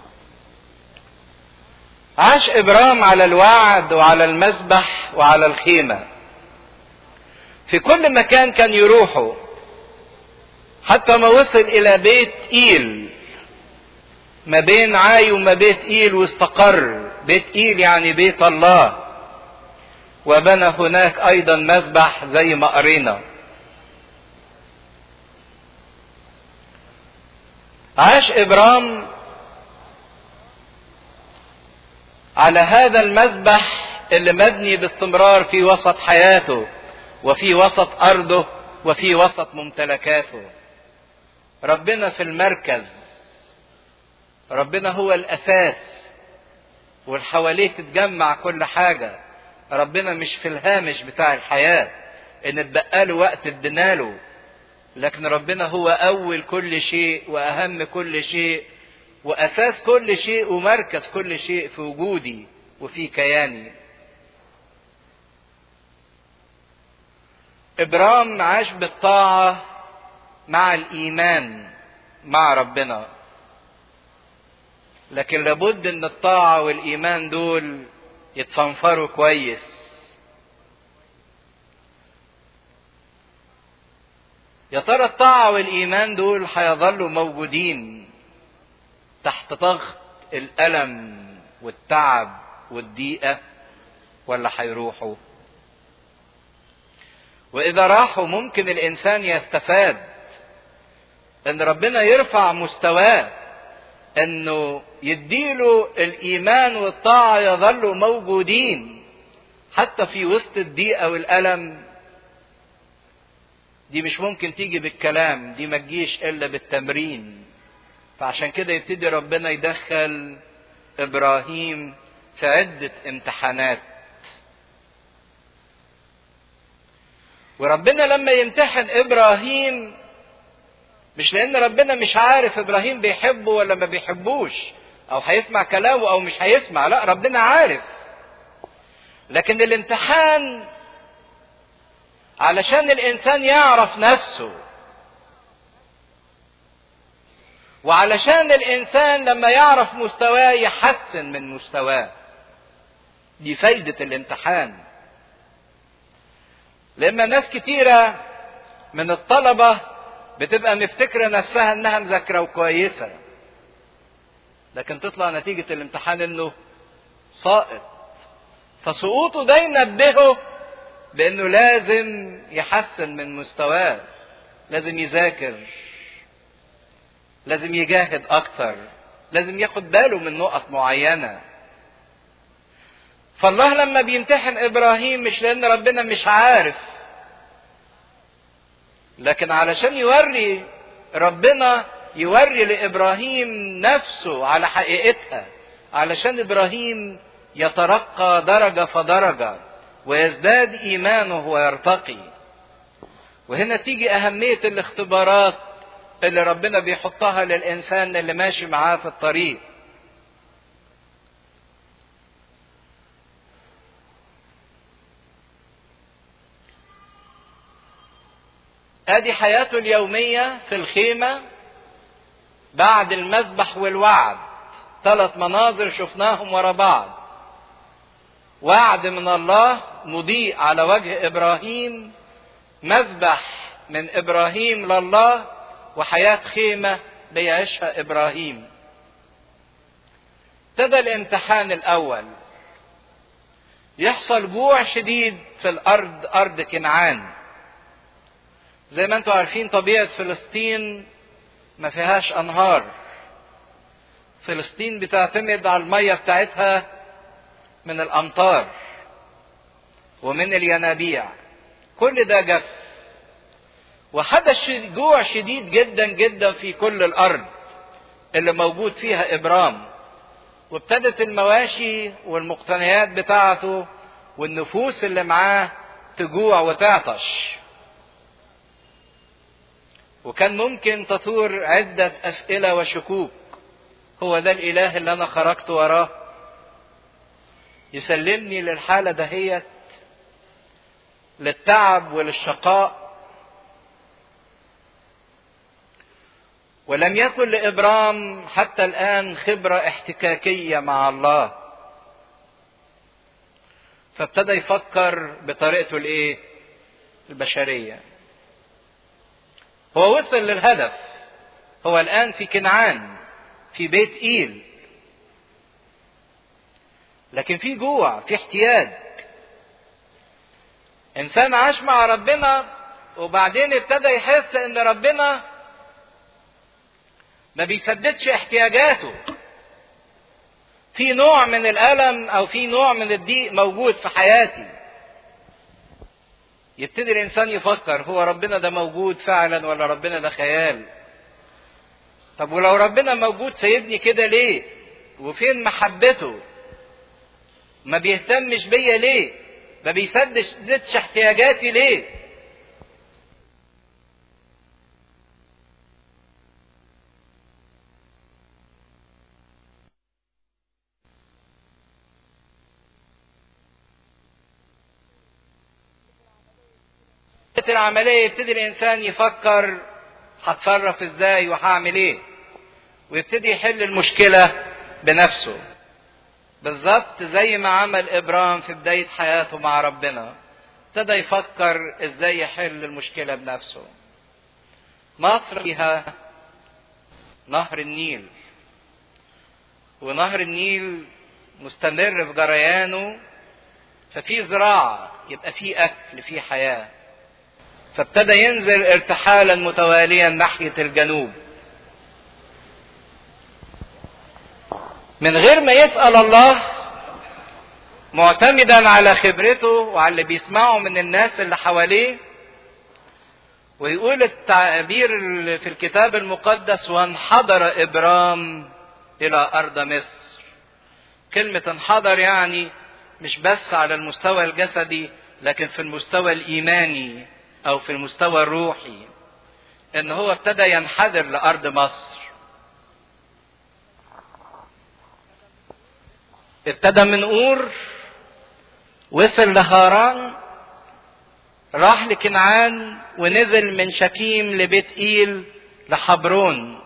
A: عاش ابرام على الوعد وعلى المسبح وعلى الخيمه في كل مكان كان يروحه حتى ما وصل الى بيت ايل ما بين عاي وما بيت ايل واستقر بيت ايل يعني بيت الله وبنى هناك ايضا مسبح زي ما قرينا عاش ابرام على هذا المذبح اللي مبني باستمرار في وسط حياته وفي وسط ارضه وفي وسط ممتلكاته ربنا في المركز ربنا هو الاساس والحواليه تتجمع كل حاجه ربنا مش في الهامش بتاع الحياه ان اتبقى له وقت اديناله لكن ربنا هو اول كل شيء واهم كل شيء واساس كل شيء ومركز كل شيء في وجودي وفي كياني ابرام عاش بالطاعه مع الايمان مع ربنا لكن لابد ان الطاعه والايمان دول يتصنفروا كويس يا ترى الطاعه والايمان دول هيظلوا موجودين تحت ضغط الالم والتعب والضيقه ولا هيروحوا واذا راحوا ممكن الانسان يستفاد ان ربنا يرفع مستواه انه يديله الايمان والطاعه يظلوا موجودين حتى في وسط الضيقه والالم دي مش ممكن تيجي بالكلام دي ما تجيش الا بالتمرين فعشان كده يبتدي ربنا يدخل ابراهيم في عده امتحانات وربنا لما يمتحن ابراهيم مش لان ربنا مش عارف ابراهيم بيحبه ولا ما بيحبوش او هيسمع كلامه او مش هيسمع لا ربنا عارف لكن الامتحان علشان الانسان يعرف نفسه وعلشان الانسان لما يعرف مستواه يحسن من مستواه دي فايدة الامتحان لما ناس كتيرة من الطلبة بتبقى مفتكرة نفسها انها مذاكرة وكويسة لكن تطلع نتيجة الامتحان انه ساقط فسقوطه ده ينبهه بانه لازم يحسن من مستواه لازم يذاكر لازم يجاهد اكتر لازم ياخد باله من نقط معينه فالله لما بيمتحن ابراهيم مش لان ربنا مش عارف لكن علشان يوري ربنا يوري لابراهيم نفسه على حقيقتها علشان ابراهيم يترقى درجه فدرجه ويزداد ايمانه ويرتقي وهنا تيجي اهميه الاختبارات اللي ربنا بيحطها للانسان اللي ماشي معاه في الطريق ادي حياته اليوميه في الخيمه بعد المذبح والوعد ثلاث مناظر شفناهم ورا بعض وعد من الله مضيء على وجه ابراهيم مذبح من ابراهيم لله وحياه خيمه بيعيشها ابراهيم ابتدى الامتحان الاول يحصل جوع شديد في الارض ارض كنعان زي ما انتم عارفين طبيعه فلسطين ما فيهاش انهار فلسطين بتعتمد على الميه بتاعتها من الامطار ومن الينابيع كل ده جف وحدث جوع شديد جدا جدا في كل الارض اللي موجود فيها ابرام وابتدت المواشي والمقتنيات بتاعته والنفوس اللي معاه تجوع وتعطش وكان ممكن تثور عدة أسئلة وشكوك هو ده الإله اللي أنا خرجت وراه يسلمني للحالة دهيت للتعب وللشقاء ولم يكن لابرام حتى الان خبره احتكاكيه مع الله فابتدى يفكر بطريقته الايه البشريه هو وصل للهدف هو الان في كنعان في بيت ايل لكن في جوع في احتياج انسان عاش مع ربنا وبعدين ابتدى يحس ان ربنا ما بيسددش احتياجاته في نوع من الالم او في نوع من الضيق موجود في حياتي يبتدي الانسان يفكر هو ربنا ده موجود فعلا ولا ربنا ده خيال طب ولو ربنا موجود سيبني كده ليه وفين محبته ما بيهتمش بيا ليه ما بيسدش احتياجاتي ليه العملية يبتدي الإنسان يفكر هتصرف إزاي وهعمل إيه ويبتدي يحل المشكلة بنفسه بالظبط زي ما عمل إبرام في بداية حياته مع ربنا ابتدى يفكر إزاي يحل المشكلة بنفسه مصر فيها نهر النيل ونهر النيل مستمر في جريانه ففي زراعة يبقى في أكل في حياة فابتدى ينزل ارتحالا متواليا ناحية الجنوب من غير ما يسأل الله معتمدا على خبرته وعلى اللي بيسمعه من الناس اللي حواليه ويقول التعبير في الكتاب المقدس وانحدر ابرام الى ارض مصر كلمة انحدر يعني مش بس على المستوى الجسدي لكن في المستوى الايماني او في المستوى الروحي ان هو ابتدى ينحدر لارض مصر ابتدى من اور وصل لهاران راح لكنعان ونزل من شكيم لبيت ايل لحبرون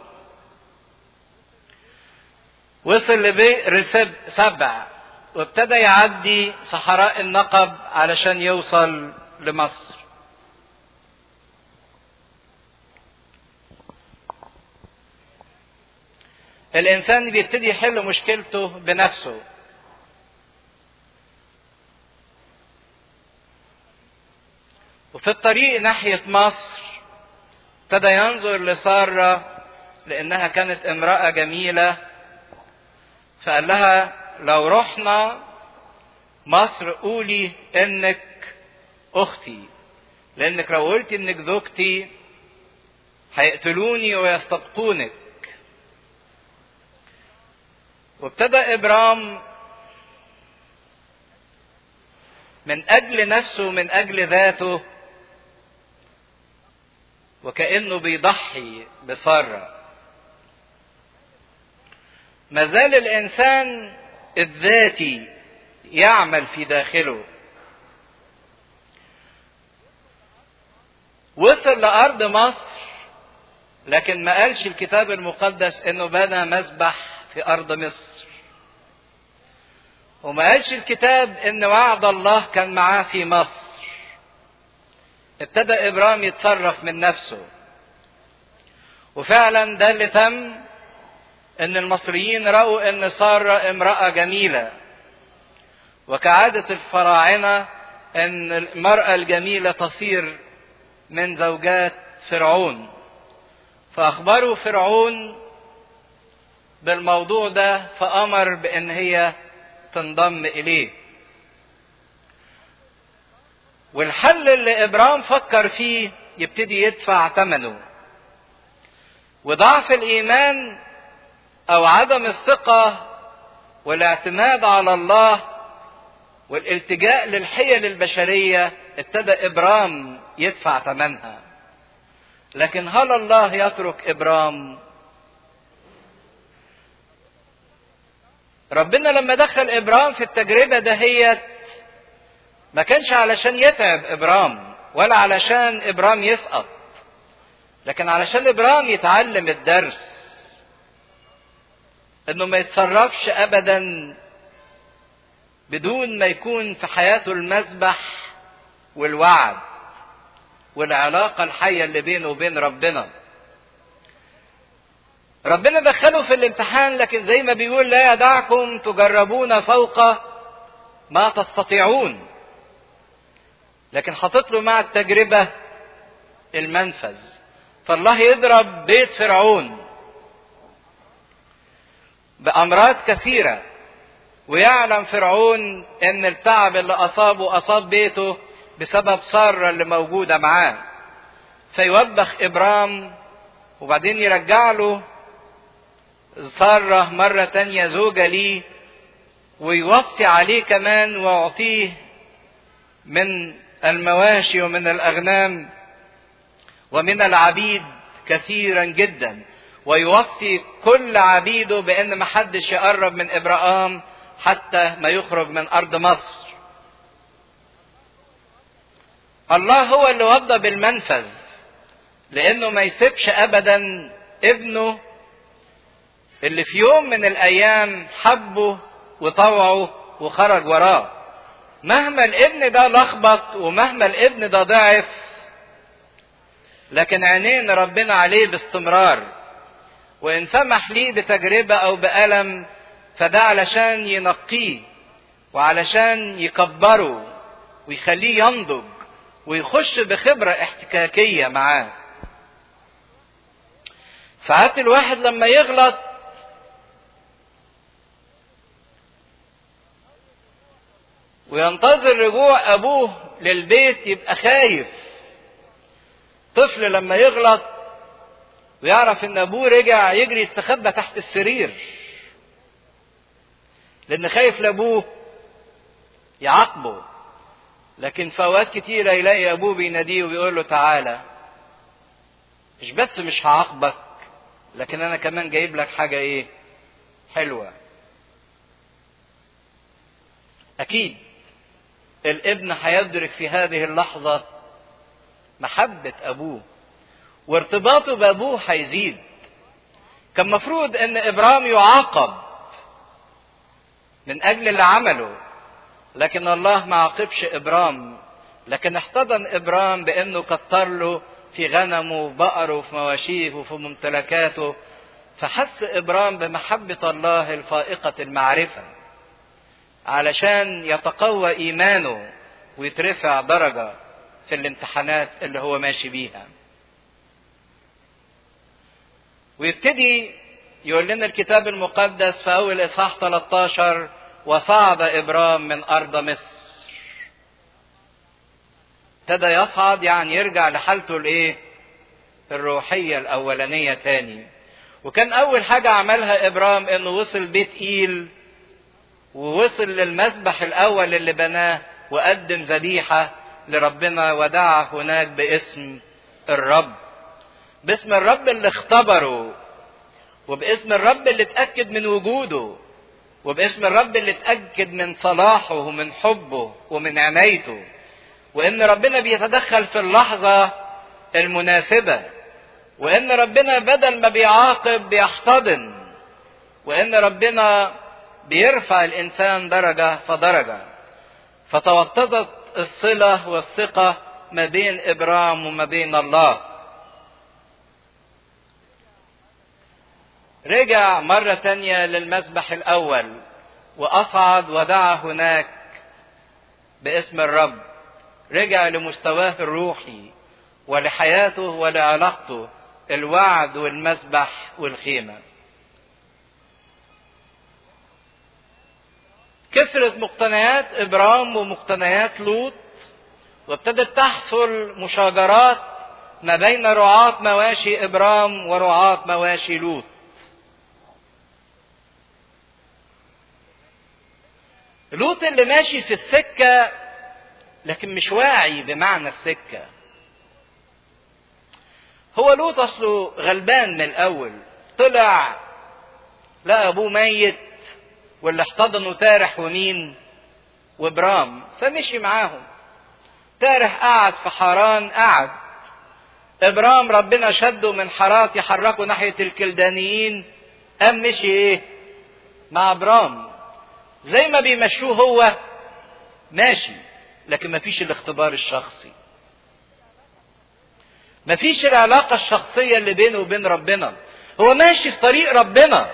A: وصل لبئر سبع وابتدى يعدي صحراء النقب علشان يوصل لمصر الانسان بيبتدي يحل مشكلته بنفسه وفي الطريق ناحية مصر ابتدى ينظر لسارة لأنها كانت امرأة جميلة فقال لها لو رحنا مصر قولي إنك أختي لأنك لو قلت إنك زوجتي هيقتلوني ويستبقونك وابتدى إبرام من أجل نفسه من أجل ذاته وكأنه بيضحي بسارة ما زال الإنسان الذاتي يعمل في داخله وصل لأرض مصر لكن ما قالش الكتاب المقدس انه بنى مسبح في ارض مصر وما قالش الكتاب ان وعد الله كان معاه في مصر ابتدى ابرام يتصرف من نفسه وفعلا ده اللي تم ان المصريين راوا ان ساره امراه جميله وكعاده الفراعنه ان المراه الجميله تصير من زوجات فرعون فاخبروا فرعون بالموضوع ده فامر بان هي تنضم اليه والحل اللي ابرام فكر فيه يبتدي يدفع ثمنه وضعف الايمان او عدم الثقه والاعتماد على الله والالتجاء للحيل البشريه ابتدى ابرام يدفع ثمنها لكن هل الله يترك ابرام ربنا لما دخل ابرام في التجربه دهيت ما كانش علشان يتعب ابرام ولا علشان ابرام يسقط لكن علشان ابرام يتعلم الدرس انه ما يتصرفش ابدا بدون ما يكون في حياته المسبح والوعد والعلاقه الحيه اللي بينه وبين ربنا ربنا دخله في الامتحان لكن زي ما بيقول لا يدعكم تجربون فوق ما تستطيعون لكن حاطط له مع التجربة المنفذ فالله يضرب بيت فرعون بأمراض كثيرة ويعلم فرعون ان التعب اللي اصابه اصاب بيته بسبب سارة اللي موجودة معاه فيوبخ ابرام وبعدين يرجع له سارة مرة تانية زوجة ليه ويوصي عليه كمان ويعطيه من المواشي ومن الأغنام ومن العبيد كثيرا جدا ويوصي كل عبيده بأن محدش يقرب من إبراهام حتى ما يخرج من أرض مصر الله هو اللي وضى بالمنفذ لأنه ما يسيبش أبدا ابنه اللي في يوم من الأيام حبه وطوعه وخرج وراه مهما الابن ده لخبط ومهما الابن ده ضعف لكن عينين ربنا عليه باستمرار وان سمح ليه بتجربه او بالم فده علشان ينقيه وعلشان يكبره ويخليه ينضج ويخش بخبره احتكاكيه معاه ساعات الواحد لما يغلط وينتظر رجوع ابوه للبيت يبقى خايف طفل لما يغلط ويعرف ان ابوه رجع يجري يستخبى تحت السرير لان خايف لابوه يعاقبه لكن في اوقات كتيره يلاقي ابوه بيناديه وبيقول له تعالى مش بس مش هعاقبك لكن انا كمان جايب لك حاجه ايه حلوه اكيد الابن هيدرك في هذه اللحظة محبة أبوه وارتباطه بأبوه هيزيد كان مفروض أن إبرام يعاقب من أجل اللي عمله لكن الله ما عاقبش إبرام لكن احتضن إبرام بأنه كتر له في غنمه وبقره وفي مواشيه وفي ممتلكاته فحس إبرام بمحبة الله الفائقة المعرفة علشان يتقوى ايمانه ويترفع درجه في الامتحانات اللي هو ماشي بيها ويبتدي يقول لنا الكتاب المقدس في اول اصحاح 13 وصعد ابرام من ارض مصر ابتدى يصعد يعني يرجع لحالته الايه الروحيه الاولانيه تاني وكان اول حاجه عملها ابرام انه وصل بيت ايل ووصل للمسبح الاول اللي بناه وقدم ذبيحه لربنا ودعا هناك باسم الرب باسم الرب اللي اختبره وباسم الرب اللي اتاكد من وجوده وباسم الرب اللي اتاكد من صلاحه ومن حبه ومن عنايته وان ربنا بيتدخل في اللحظه المناسبه وان ربنا بدل ما بيعاقب بيحتضن وان ربنا بيرفع الانسان درجه فدرجه فتوطدت الصله والثقه ما بين ابرام وما بين الله رجع مرة تانية للمسبح الأول وأصعد ودعا هناك باسم الرب رجع لمستواه الروحي ولحياته ولعلاقته الوعد والمسبح والخيمه كسرت مقتنيات ابرام ومقتنيات لوط وابتدت تحصل مشاجرات ما بين رعاة مواشي ابرام ورعاة مواشي لوط لوط اللي ماشي في السكة لكن مش واعي بمعنى السكة هو لوط اصله غلبان من الاول طلع لقى ابوه ميت واللي احتضنوا تارح ومين وابرام فمشي معاهم تارح قعد في حران قعد ابرام ربنا شده من حارات يحركه ناحيه الكلدانيين قام مشي ايه مع ابرام زي ما بيمشوه هو ماشي لكن مفيش الاختبار الشخصي مفيش العلاقه الشخصيه اللي بينه وبين ربنا هو ماشي في طريق ربنا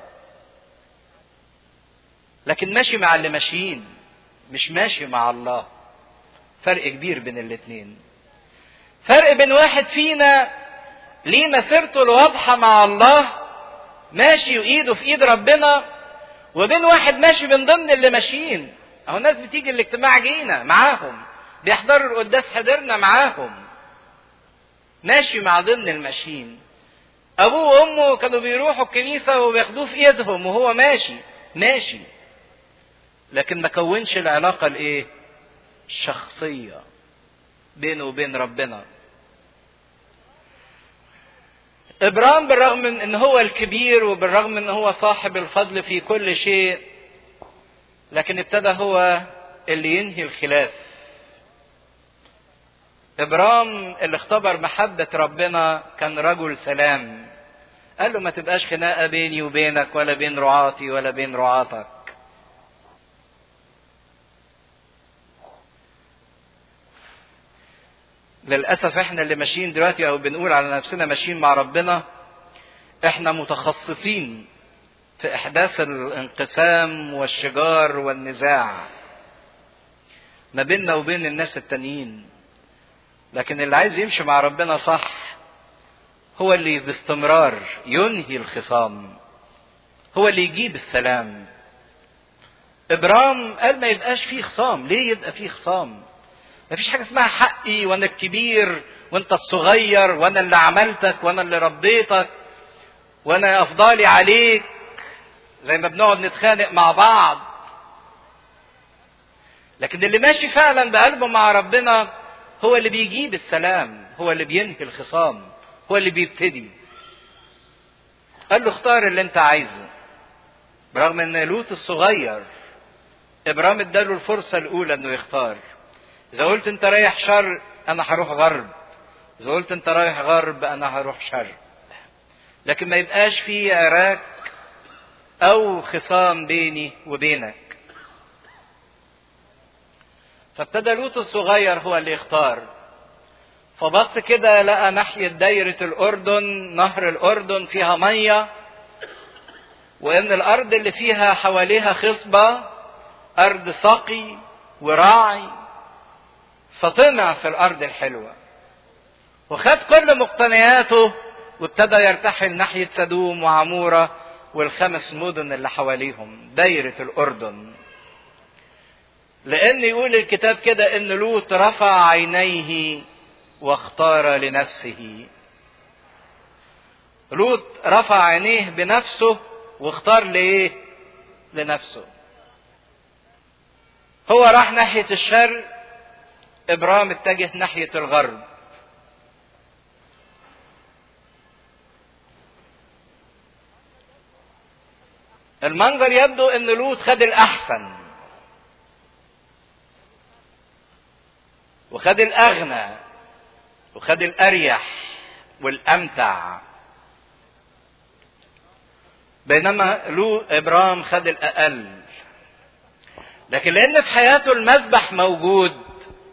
A: لكن ماشي مع اللي ماشيين مش ماشي مع الله فرق كبير بين الاتنين فرق بين واحد فينا ليه مسيرته الواضحة مع الله ماشي وإيده في إيد ربنا وبين واحد ماشي من ضمن اللي ماشيين اهو ناس بتيجي الاجتماع جينا معاهم بيحضروا القداس حضرنا معاهم ماشي مع ضمن الماشيين ابوه وامه كانوا بيروحوا الكنيسه وبياخدوه في ايدهم وهو ماشي ماشي لكن ما كونش العلاقه الايه الشخصيه بينه وبين ربنا ابرام بالرغم من ان هو الكبير وبالرغم من ان هو صاحب الفضل في كل شيء لكن ابتدى هو اللي ينهي الخلاف ابرام اللي اختبر محبة ربنا كان رجل سلام قال له ما تبقاش خناقة بيني وبينك ولا بين رعاتي ولا بين رعاتك للأسف احنا اللي ماشيين دلوقتي او بنقول على نفسنا ماشيين مع ربنا احنا متخصصين في احداث الانقسام والشجار والنزاع ما بيننا وبين الناس التانيين لكن اللي عايز يمشي مع ربنا صح هو اللي باستمرار ينهي الخصام هو اللي يجيب السلام ابرام قال ما يبقاش فيه خصام ليه يبقى فيه خصام ما فيش حاجه اسمها حقي وانا الكبير وانت الصغير وانا اللي عملتك وانا اللي ربيتك وانا افضالي عليك زي ما بنقعد نتخانق مع بعض لكن اللي ماشي فعلا بقلبه مع ربنا هو اللي بيجيب السلام هو اللي بينهي الخصام هو اللي بيبتدي قال له اختار اللي انت عايزه برغم ان لوط الصغير ابرام اداله الفرصه الاولى انه يختار اذا قلت انت رايح شرق انا هروح غرب اذا قلت انت رايح غرب انا هروح شرق لكن ما يبقاش في عراك او خصام بيني وبينك فابتدى لوط الصغير هو اللي يختار فبص كده لقى ناحية دايرة الأردن نهر الأردن فيها مية وإن الأرض اللي فيها حواليها خصبة أرض سقي وراعي فطمع في الأرض الحلوة وخد كل مقتنياته وابتدى يرتحل ناحية سدوم وعمورة والخمس مدن اللي حواليهم دايرة الأردن لأن يقول الكتاب كده إن لوط رفع عينيه واختار لنفسه لوط رفع عينيه بنفسه واختار لإيه؟ لنفسه هو راح ناحية الشرق إبرام اتجه ناحية الغرب المنظر يبدو ان لوط خد الاحسن وخد الاغنى وخد الاريح والامتع بينما لو ابرام خد الاقل لكن لان في حياته المذبح موجود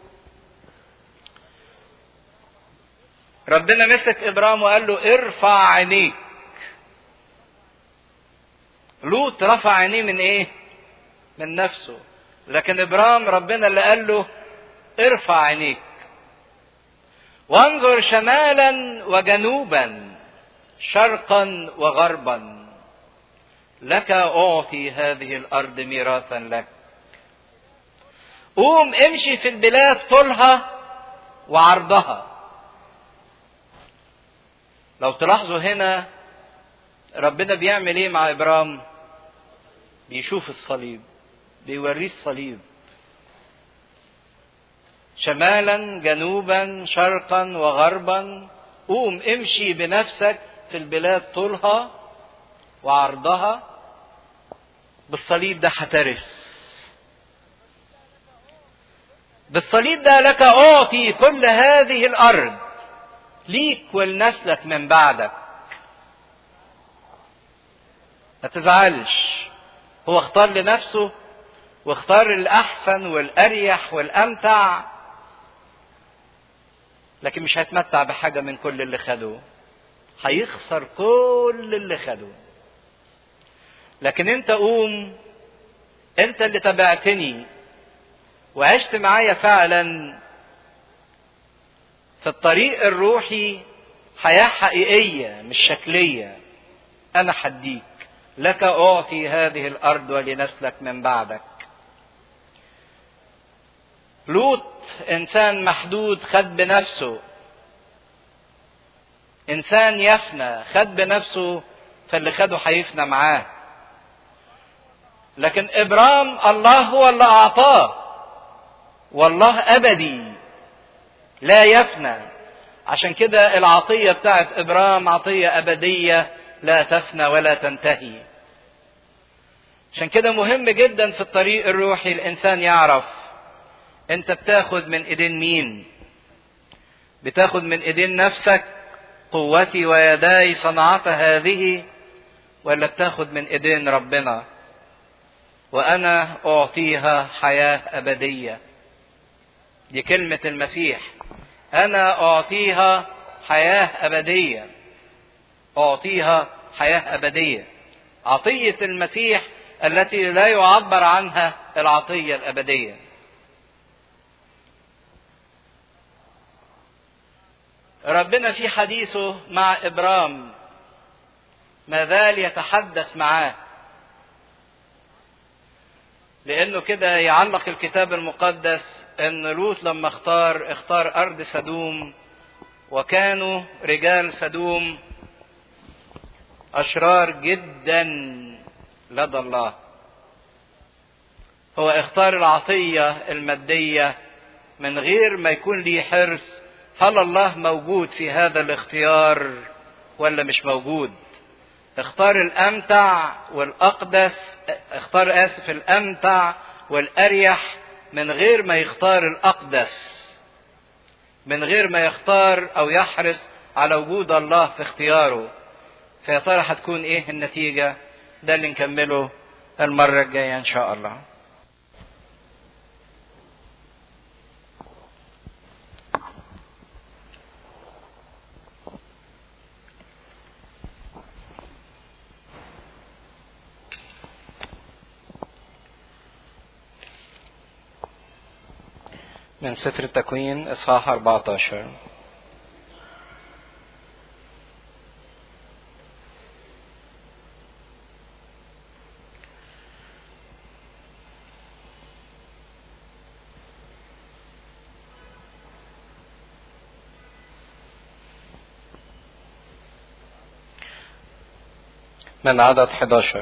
A: ربنا مسك ابرام وقال له ارفع عينيك لوط رفع عينيه من ايه من نفسه لكن ابرام ربنا اللي قال له ارفع عينيك وانظر شمالا وجنوبا شرقا وغربا لك اعطي هذه الارض ميراثا لك قوم امشي في البلاد طولها وعرضها لو تلاحظوا هنا ربنا بيعمل ايه مع ابرام بيشوف الصليب بيوريه الصليب شمالا جنوبا شرقا وغربا قوم امشي بنفسك في البلاد طولها وعرضها بالصليب ده هترث بالصليب ده لك اعطي كل هذه الارض ليك ولنسلك من بعدك ما تزعلش هو اختار لنفسه واختار الاحسن والاريح والامتع لكن مش هيتمتع بحاجه من كل اللي خده هيخسر كل اللي خده لكن انت قوم انت اللي تبعتني وعشت معايا فعلا في الطريق الروحي حياه حقيقيه مش شكليه انا حديك لك أعطي هذه الأرض ولنسلك من بعدك لوط إنسان محدود خد بنفسه إنسان يفنى خد بنفسه فاللي خده هيفنى معاه لكن إبرام الله هو اللي أعطاه والله أبدي لا يفنى عشان كده العطية بتاعت إبرام عطية أبدية لا تفنى ولا تنتهي عشان كده مهم جدا في الطريق الروحي الإنسان يعرف أنت بتاخد من إيدين مين بتاخد من إيدين نفسك قوتي ويداي صنعت هذه ولا بتاخد من إيدين ربنا وأنا أعطيها حياة أبدية دي كلمة المسيح أنا أعطيها حياة أبدية أعطيها حياة أبدية عطية المسيح التي لا يعبر عنها العطية الأبدية ربنا في حديثه مع إبرام ما زال يتحدث معاه لأنه كده يعلق الكتاب المقدس ان لوط لما اختار اختار ارض سدوم وكانوا رجال سدوم اشرار جدا لدى الله هو اختار العطيه الماديه من غير ما يكون ليه حرص هل الله موجود في هذا الاختيار ولا مش موجود اختار الامتع والاقدس اختار اسف الامتع والاريح من غير ما يختار الأقدس من غير ما يختار أو يحرص على وجود الله في اختياره فيا ترى هتكون إيه النتيجة ده اللي نكمله المرة الجاية إن شاء الله من سفر التكوين إصحاح 14 من عدد 11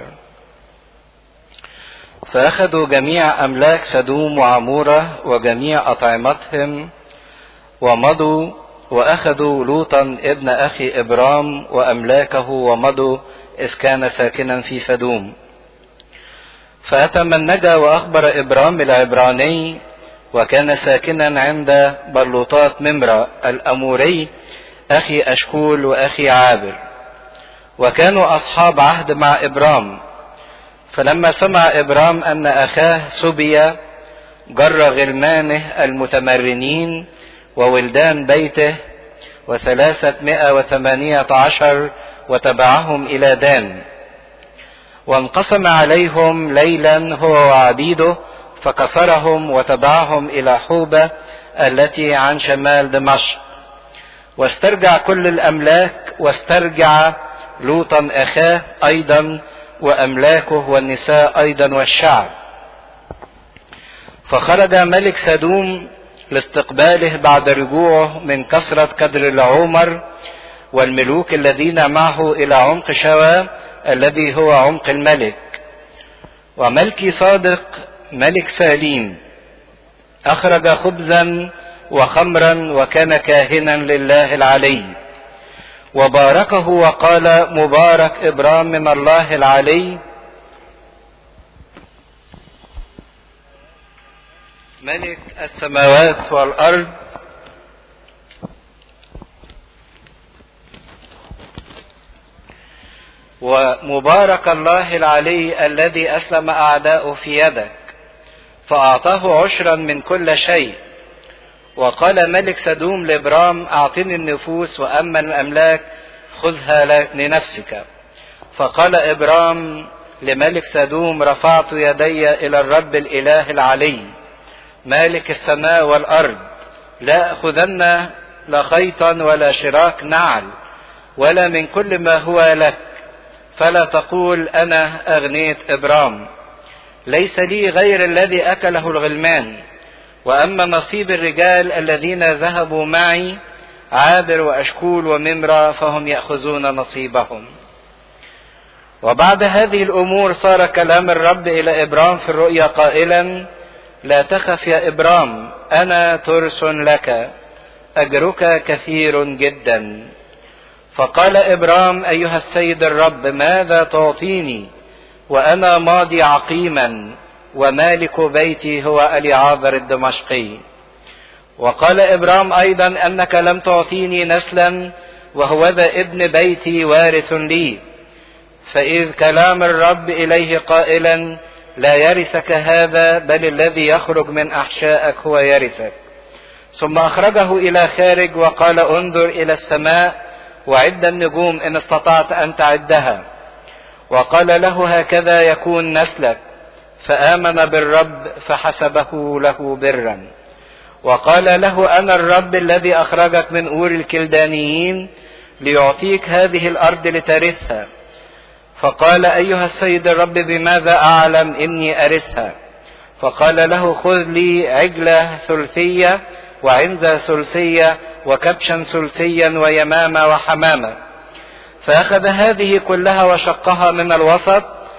A: فأخذوا جميع أملاك سدوم وعمورة وجميع أطعمتهم ومضوا وأخذوا لوطا ابن أخي إبرام وأملاكه ومضوا إذ كان ساكنا في سدوم فأتى من نجا وأخبر إبرام العبراني وكان ساكنا عند بلوطات ممرة الأموري أخي أشكول وأخي عابر وكانوا أصحاب عهد مع إبرام فلما سمع إبرام أن أخاه سبي جر غلمانه المتمرنين وولدان بيته وثلاثة وثمانية عشر وتبعهم إلى دان وانقسم عليهم ليلا هو وعبيده فكسرهم وتبعهم إلى حوبة التي عن شمال دمشق واسترجع كل الأملاك واسترجع لوطا أخاه أيضا وأملاكه والنساء أيضا والشعب فخرج ملك سدوم لاستقباله بعد رجوعه من كثرة كدر العمر والملوك الذين معه إلى عمق شوى الذي هو عمق الملك وملكي صادق ملك سليم أخرج خبزا وخمرا وكان كاهنا لله العلي وباركه وقال مبارك ابرام من الله العلي ملك السماوات والارض ومبارك الله العلي الذي اسلم اعداؤه في يدك فاعطاه عشرا من كل شيء وقال ملك سدوم لابرام اعطني النفوس واما الاملاك خذها لنفسك فقال ابرام لملك سدوم رفعت يدي الى الرب الاله العلي مالك السماء والارض لا اخذن لا خيطا ولا شراك نعل ولا من كل ما هو لك فلا تقول أنا أغنيت إبرام ليس لي غير الذي أكله الغلمان وأما نصيب الرجال الذين ذهبوا معي عابر وأشكول وممرة فهم يأخذون نصيبهم وبعد هذه الأمور صار كلام الرب إلى إبرام في الرؤيا قائلا لا تخف يا إبرام أنا ترس لك أجرك كثير جدا فقال إبرام أيها السيد الرب ماذا تعطيني وأنا ماضي عقيما ومالك بيتي هو أليعاذر الدمشقي وقال إبرام أيضا أنك لم تعطيني نسلا وهو ذا ابن بيتي وارث لي فإذ كلام الرب إليه قائلا لا يرثك هذا بل الذي يخرج من أحشائك هو يرثك ثم أخرجه إلى خارج وقال انظر إلى السماء وعد النجوم إن استطعت أن تعدها وقال له هكذا يكون نسلك فآمن بالرب فحسبه له برا وقال له أنا الرب الذي أخرجك من أور الكلدانيين ليعطيك هذه الأرض لترثها فقال أيها السيد الرب بماذا أعلم إني أرثها فقال له خذ لي عجلة ثلثية وعنزة ثلثية وكبشا ثلثيا ويمامة وحمامة فأخذ هذه كلها وشقها من الوسط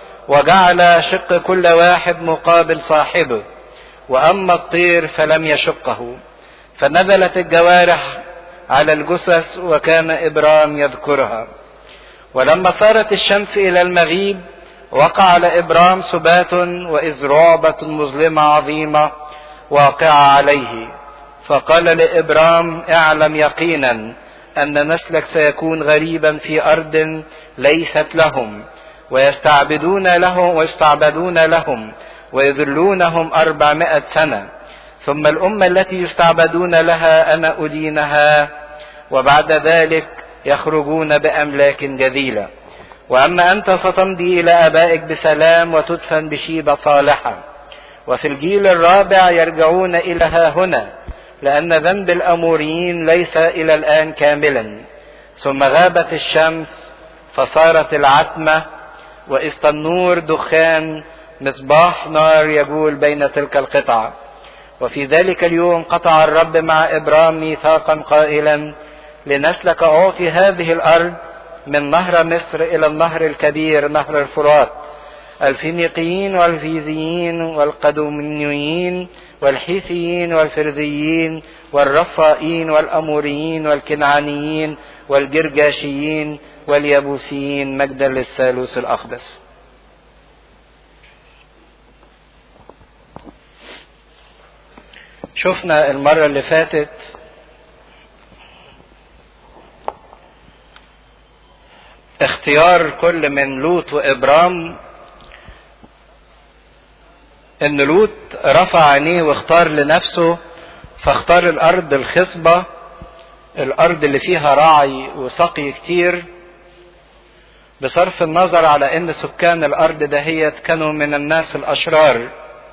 A: وجعل شق كل واحد مقابل صاحبه وأما الطير فلم يشقه فنزلت الجوارح على الجثث وكان إبرام يذكرها ولما صارت الشمس إلى المغيب وقع على إبرام سبات وإذ رعبة مظلمة عظيمة واقعة عليه فقال لإبرام اعلم يقينا أن نسلك سيكون غريبا في أرض ليست لهم ويستعبدون لهم ويستعبدون لهم ويذلونهم أربعمائة سنة ثم الأمة التي يستعبدون لها أنا أدينها وبعد ذلك يخرجون بأملاك جذيلة وأما أنت فتمضي إلى آبائك بسلام وتدفن بشيبة صالحة وفي الجيل الرابع يرجعون إلى ها هنا لأن ذنب الأموريين ليس إلى الآن كاملا ثم غابت الشمس فصارت العتمة وإذ النور دخان مصباح نار يجول بين تلك القطع وفي ذلك اليوم قطع الرب مع إبرام ميثاقا قائلا لنسلك أعطي هذه الأرض من نهر مصر إلى النهر الكبير نهر الفرات الفينيقيين والفيزيين والقدوميين والحيثيين والفرذيين والرفائين والأموريين والكنعانيين والجرجاشيين واليبوسيين مجدا للثالوث الأقدس شفنا المرة اللي فاتت اختيار كل من لوط وابرام ان لوط رفع عينيه واختار لنفسه فاختار الارض الخصبة الارض اللي فيها راعي وسقي كتير بصرف النظر على ان سكان الارض دهيت كانوا من الناس الاشرار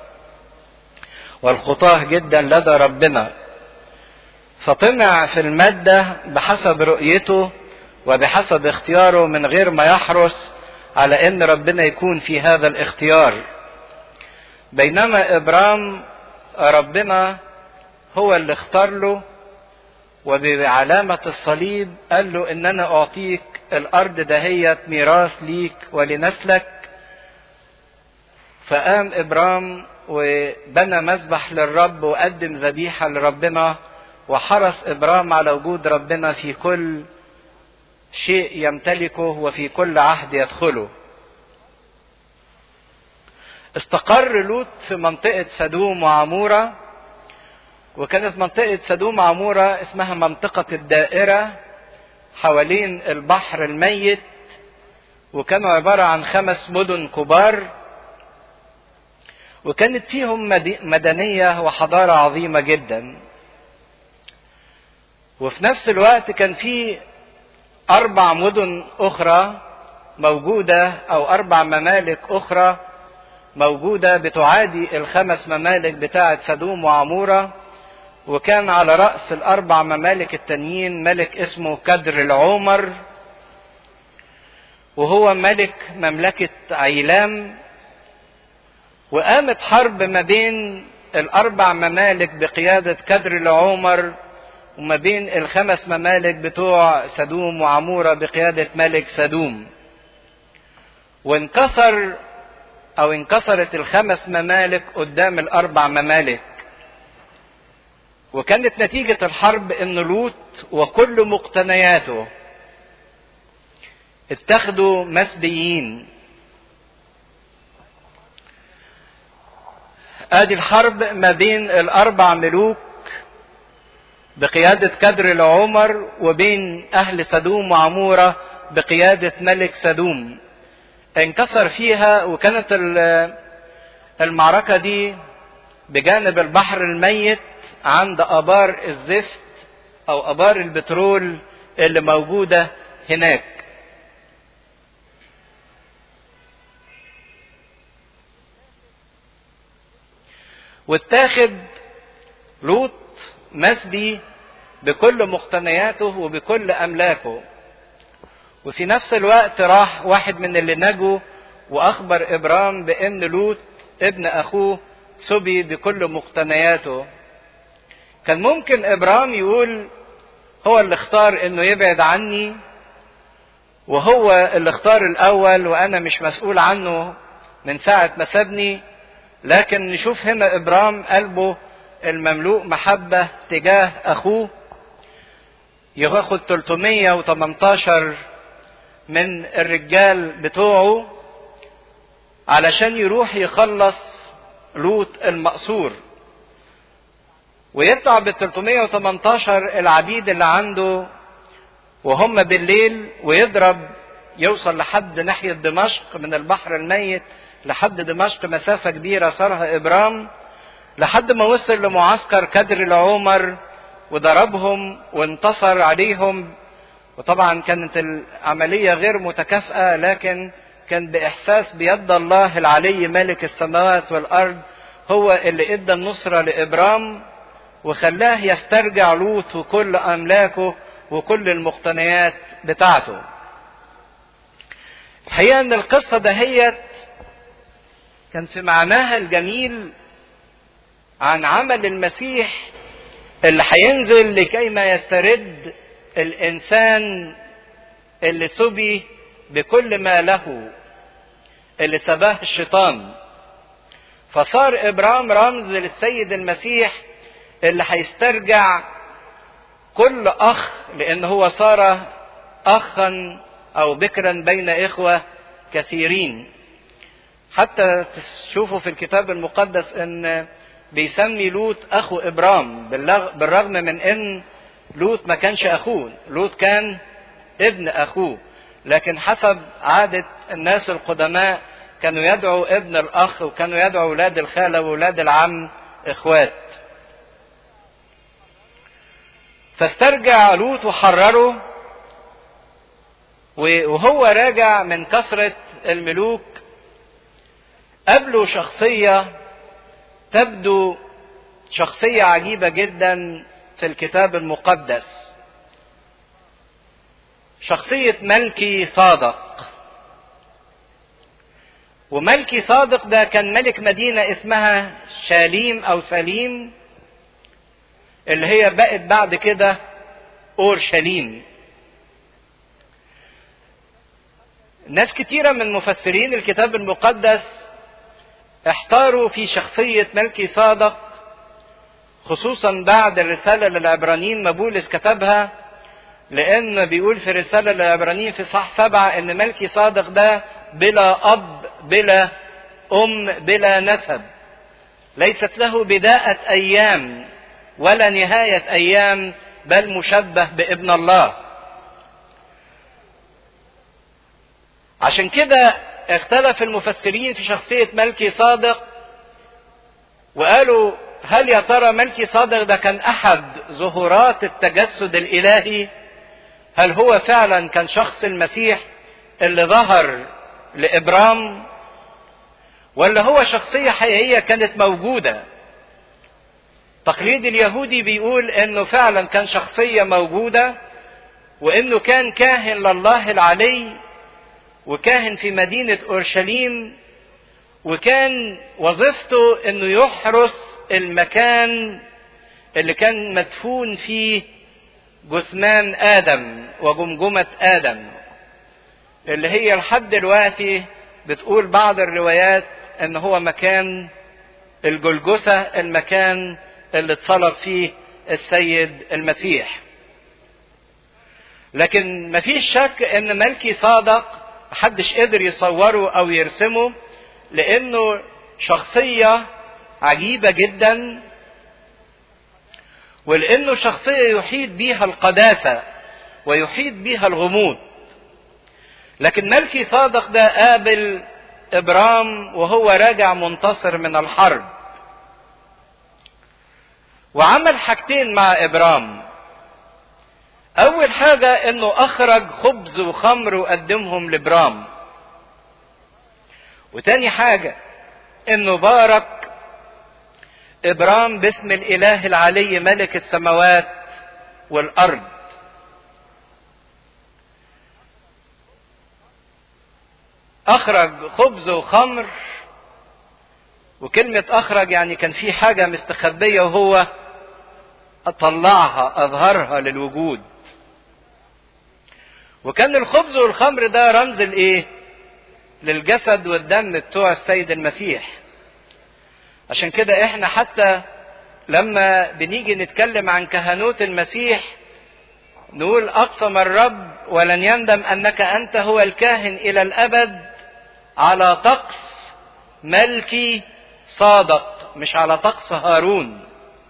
A: والخطاه جدا لدى ربنا فطمع في المادة بحسب رؤيته وبحسب اختياره من غير ما يحرص على ان ربنا يكون في هذا الاختيار بينما ابرام ربنا هو اللي اختار له وبعلامة الصليب قال له ان انا اعطيك الارض دهيت ميراث ليك ولنسلك فقام ابرام وبنى مذبح للرب وقدم ذبيحة لربنا وحرص ابرام على وجود ربنا في كل شيء يمتلكه وفي كل عهد يدخله استقر لوط في منطقة سدوم وعمورة وكانت منطقة سدوم وعمورة اسمها منطقة الدائرة حوالين البحر الميت وكانوا عبارة عن خمس مدن كبار وكانت فيهم مدنية وحضارة عظيمة جدا وفي نفس الوقت كان في أربع مدن أخرى موجودة أو أربع ممالك أخرى موجودة بتعادي الخمس ممالك بتاعة سدوم وعمورة وكان على رأس الأربع ممالك التانيين ملك اسمه كدر العمر وهو ملك مملكة عيلام وقامت حرب ما بين الأربع ممالك بقيادة كدر العمر وما بين الخمس ممالك بتوع سدوم وعمورة بقيادة ملك سدوم وانكسر أو انكسرت الخمس ممالك قدام الأربع ممالك وكانت نتيجة الحرب إن لوط وكل مقتنياته اتخذوا مسبيين ادي الحرب ما بين الاربع ملوك بقيادة كدر العمر وبين اهل سدوم وعمورة بقيادة ملك سدوم انكسر فيها وكانت المعركة دي بجانب البحر الميت عند ابار الزفت او ابار البترول اللي موجودة هناك واتاخد لوط مسبي بكل مقتنياته وبكل املاكه وفي نفس الوقت راح واحد من اللي نجوا واخبر ابرام بان لوط ابن اخوه سبي بكل مقتنياته كان ممكن ابرام يقول هو اللي اختار انه يبعد عني وهو اللي اختار الاول وانا مش مسؤول عنه من ساعه ما سابني لكن نشوف هنا ابرام قلبه المملوء محبة تجاه اخوه ياخد 318 من الرجال بتوعه علشان يروح يخلص لوط المقصور ويطلع بال 318 العبيد اللي عنده وهم بالليل ويضرب يوصل لحد ناحية دمشق من البحر الميت لحد دمشق مسافة كبيرة صارها إبرام لحد ما وصل لمعسكر كدر العمر وضربهم وانتصر عليهم وطبعا كانت العملية غير متكافئة لكن كان بإحساس بيد الله العلي ملك السماوات والأرض هو اللي ادى النصرة لإبرام وخلاه يسترجع لوط وكل أملاكه وكل المقتنيات بتاعته الحقيقة ان القصة دهيت كان في معناها الجميل عن عمل المسيح اللي هينزل لكي ما يسترد الانسان اللي سبي بكل ما له اللي سباه الشيطان فصار ابرام رمز للسيد المسيح اللي هيسترجع كل اخ لان هو صار اخا او بكرا بين اخوه كثيرين حتى تشوفوا في الكتاب المقدس ان بيسمي لوط اخو ابرام بالرغم من ان لوط ما كانش اخوه لوط كان ابن اخوه لكن حسب عادة الناس القدماء كانوا يدعوا ابن الاخ وكانوا يدعوا اولاد الخالة واولاد العم اخوات فاسترجع لوط وحرره وهو راجع من كثرة الملوك قابله شخصية تبدو شخصية عجيبة جدا في الكتاب المقدس شخصية ملكي صادق وملكي صادق ده كان ملك مدينة اسمها شاليم أو سليم اللي هي بقت بعد كده أورشليم ناس كتيرة من مفسرين الكتاب المقدس احتاروا في شخصية ملكي صادق خصوصا بعد الرسالة للعبرانيين ما بولس كتبها لأن بيقول في رسالة للعبرانيين في صح سبعة إن ملكي صادق ده بلا أب بلا أم بلا نسب ليست له بداءة أيام ولا نهاية أيام بل مشبه بابن الله عشان كده اختلف المفسرين في شخصية ملكي صادق وقالوا هل يا ترى ملكي صادق ده كان أحد ظهورات التجسد الإلهي هل هو فعلا كان شخص المسيح اللي ظهر لإبرام ولا هو شخصية حقيقية كانت موجودة تقليد اليهودي بيقول انه فعلا كان شخصية موجودة وانه كان كاهن لله العلي وكاهن في مدينة أورشليم وكان وظيفته انه يحرس المكان اللي كان مدفون فيه جثمان ادم وجمجمة ادم اللي هي لحد دلوقتي بتقول بعض الروايات ان هو مكان الجلجثة المكان اللي اتصلب فيه السيد المسيح لكن مفيش شك ان ملكي صادق محدش قدر يصوره او يرسمه لانه شخصية عجيبة جدا ولانه شخصية يحيط بيها القداسة ويحيط بيها الغموض لكن ملكي صادق ده قابل ابرام وهو راجع منتصر من الحرب وعمل حاجتين مع ابرام اول حاجة انه اخرج خبز وخمر وقدمهم لابرام وتاني حاجة انه بارك ابرام باسم الاله العلي ملك السماوات والارض اخرج خبز وخمر وكلمة اخرج يعني كان في حاجة مستخبية وهو اطلعها اظهرها للوجود وكان الخبز والخمر ده رمز الايه للجسد والدم بتوع السيد المسيح عشان كده احنا حتى لما بنيجي نتكلم عن كهنوت المسيح نقول اقسم الرب ولن يندم انك انت هو الكاهن الى الابد على طقس ملكي صادق مش على طقس هارون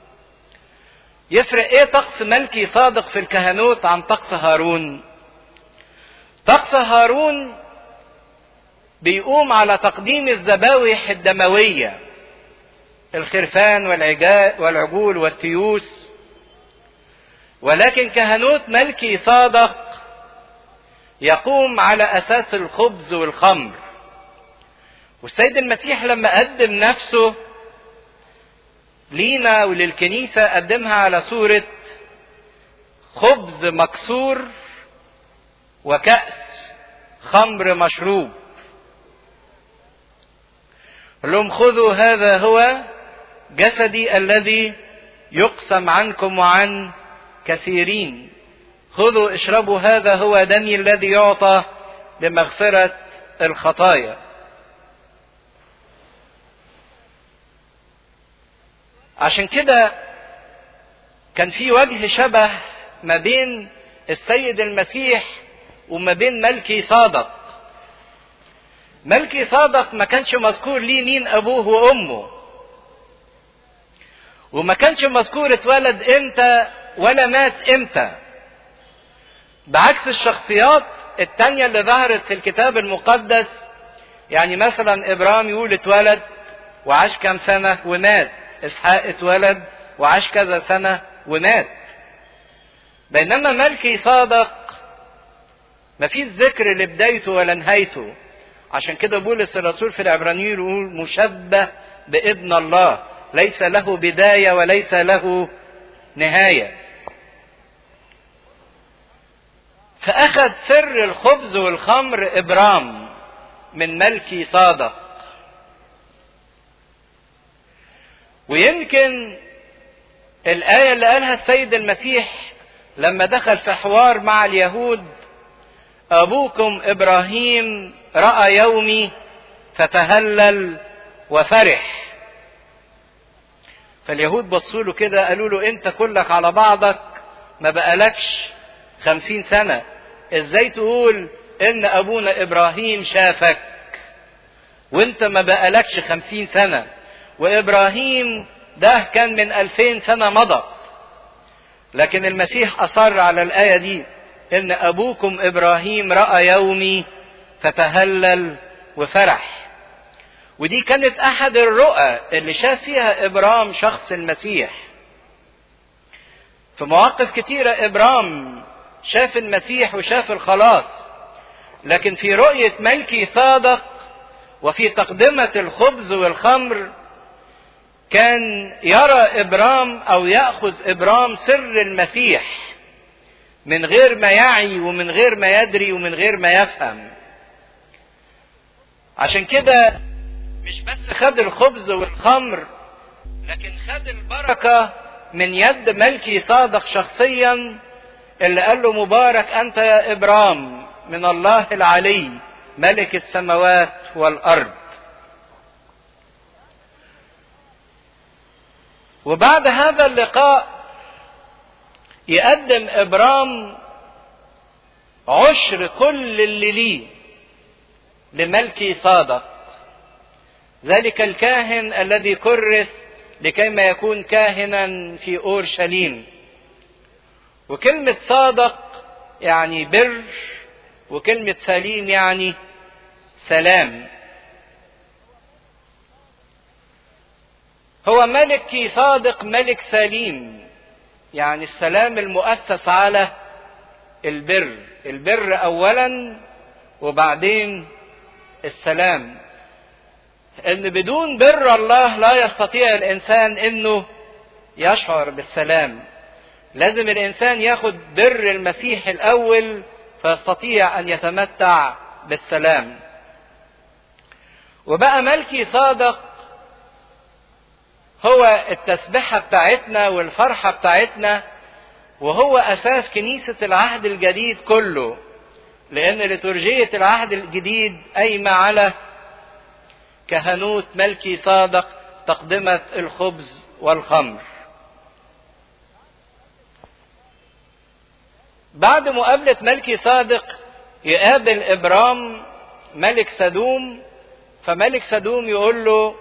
A: يفرق ايه طقس ملكي صادق في الكهنوت عن طقس هارون طقس هارون بيقوم على تقديم الذباوح الدموية الخرفان والعجول والتيوس ولكن كهنوت ملكي صادق يقوم على أساس الخبز والخمر والسيد المسيح لما قدم نفسه لينا وللكنيسة قدمها على صورة خبز مكسور وكأس خمر مشروب قال لهم خذوا هذا هو جسدي الذي يقسم عنكم وعن كثيرين خذوا اشربوا هذا هو دمي الذي يعطى لمغفرة الخطايا عشان كده كان في وجه شبه ما بين السيد المسيح وما بين ملكي صادق ملكي صادق ما كانش مذكور ليه مين ابوه وامه وما كانش مذكور اتولد امتى ولا مات امتى بعكس الشخصيات التانية اللي ظهرت في الكتاب المقدس يعني مثلا ابرام يقول اتولد وعاش كام سنة ومات اسحاق اتولد وعاش كذا سنة ومات بينما ملكي صادق مفيش ذكر لبدايته ولا نهايته عشان كده بولس الرسول في العبرانيين يقول مشبه بابن الله ليس له بداية وليس له نهاية فأخذ سر الخبز والخمر إبرام من ملكي صادق ويمكن الآية اللي قالها السيد المسيح لما دخل في حوار مع اليهود أبوكم إبراهيم رأى يومي فتهلل وفرح فاليهود بصوا له كده قالوا له انت كلك على بعضك ما بقالكش خمسين سنة ازاي تقول ان ابونا ابراهيم شافك وانت ما بقالكش خمسين سنة وابراهيم ده كان من الفين سنة مضى لكن المسيح اصر على الاية دي ان ابوكم ابراهيم رأى يومي فتهلل وفرح ودي كانت احد الرؤى اللي شاف فيها ابرام شخص المسيح في مواقف كتيرة ابرام شاف المسيح وشاف الخلاص لكن في رؤية ملكي صادق وفي تقدمة الخبز والخمر كان يرى ابرام او ياخذ ابرام سر المسيح من غير ما يعي ومن غير ما يدري ومن غير ما يفهم عشان كده مش بس خد الخبز والخمر لكن خد البركة من يد ملكي صادق شخصيا اللي قال له مبارك أنت يا إبرام من الله العلي ملك السماوات والأرض وبعد هذا اللقاء يقدم إبرام عشر كل اللي ليه لملكي صادق ذلك الكاهن الذي كرس لكيما يكون كاهنا في اورشليم وكلمه صادق يعني بر وكلمه سليم يعني سلام هو ملك صادق ملك سليم يعني السلام المؤسس على البر البر اولا وبعدين السلام ان بدون بر الله لا يستطيع الانسان انه يشعر بالسلام لازم الانسان ياخد بر المسيح الاول فيستطيع ان يتمتع بالسلام وبقى ملكي صادق هو التسبحة بتاعتنا والفرحة بتاعتنا وهو أساس كنيسة العهد الجديد كله لأن لترجية العهد الجديد قايمة على كهنوت ملكي صادق تقدمة الخبز والخمر. بعد مقابلة ملكي صادق يقابل إبرام ملك سدوم فملك سدوم يقول له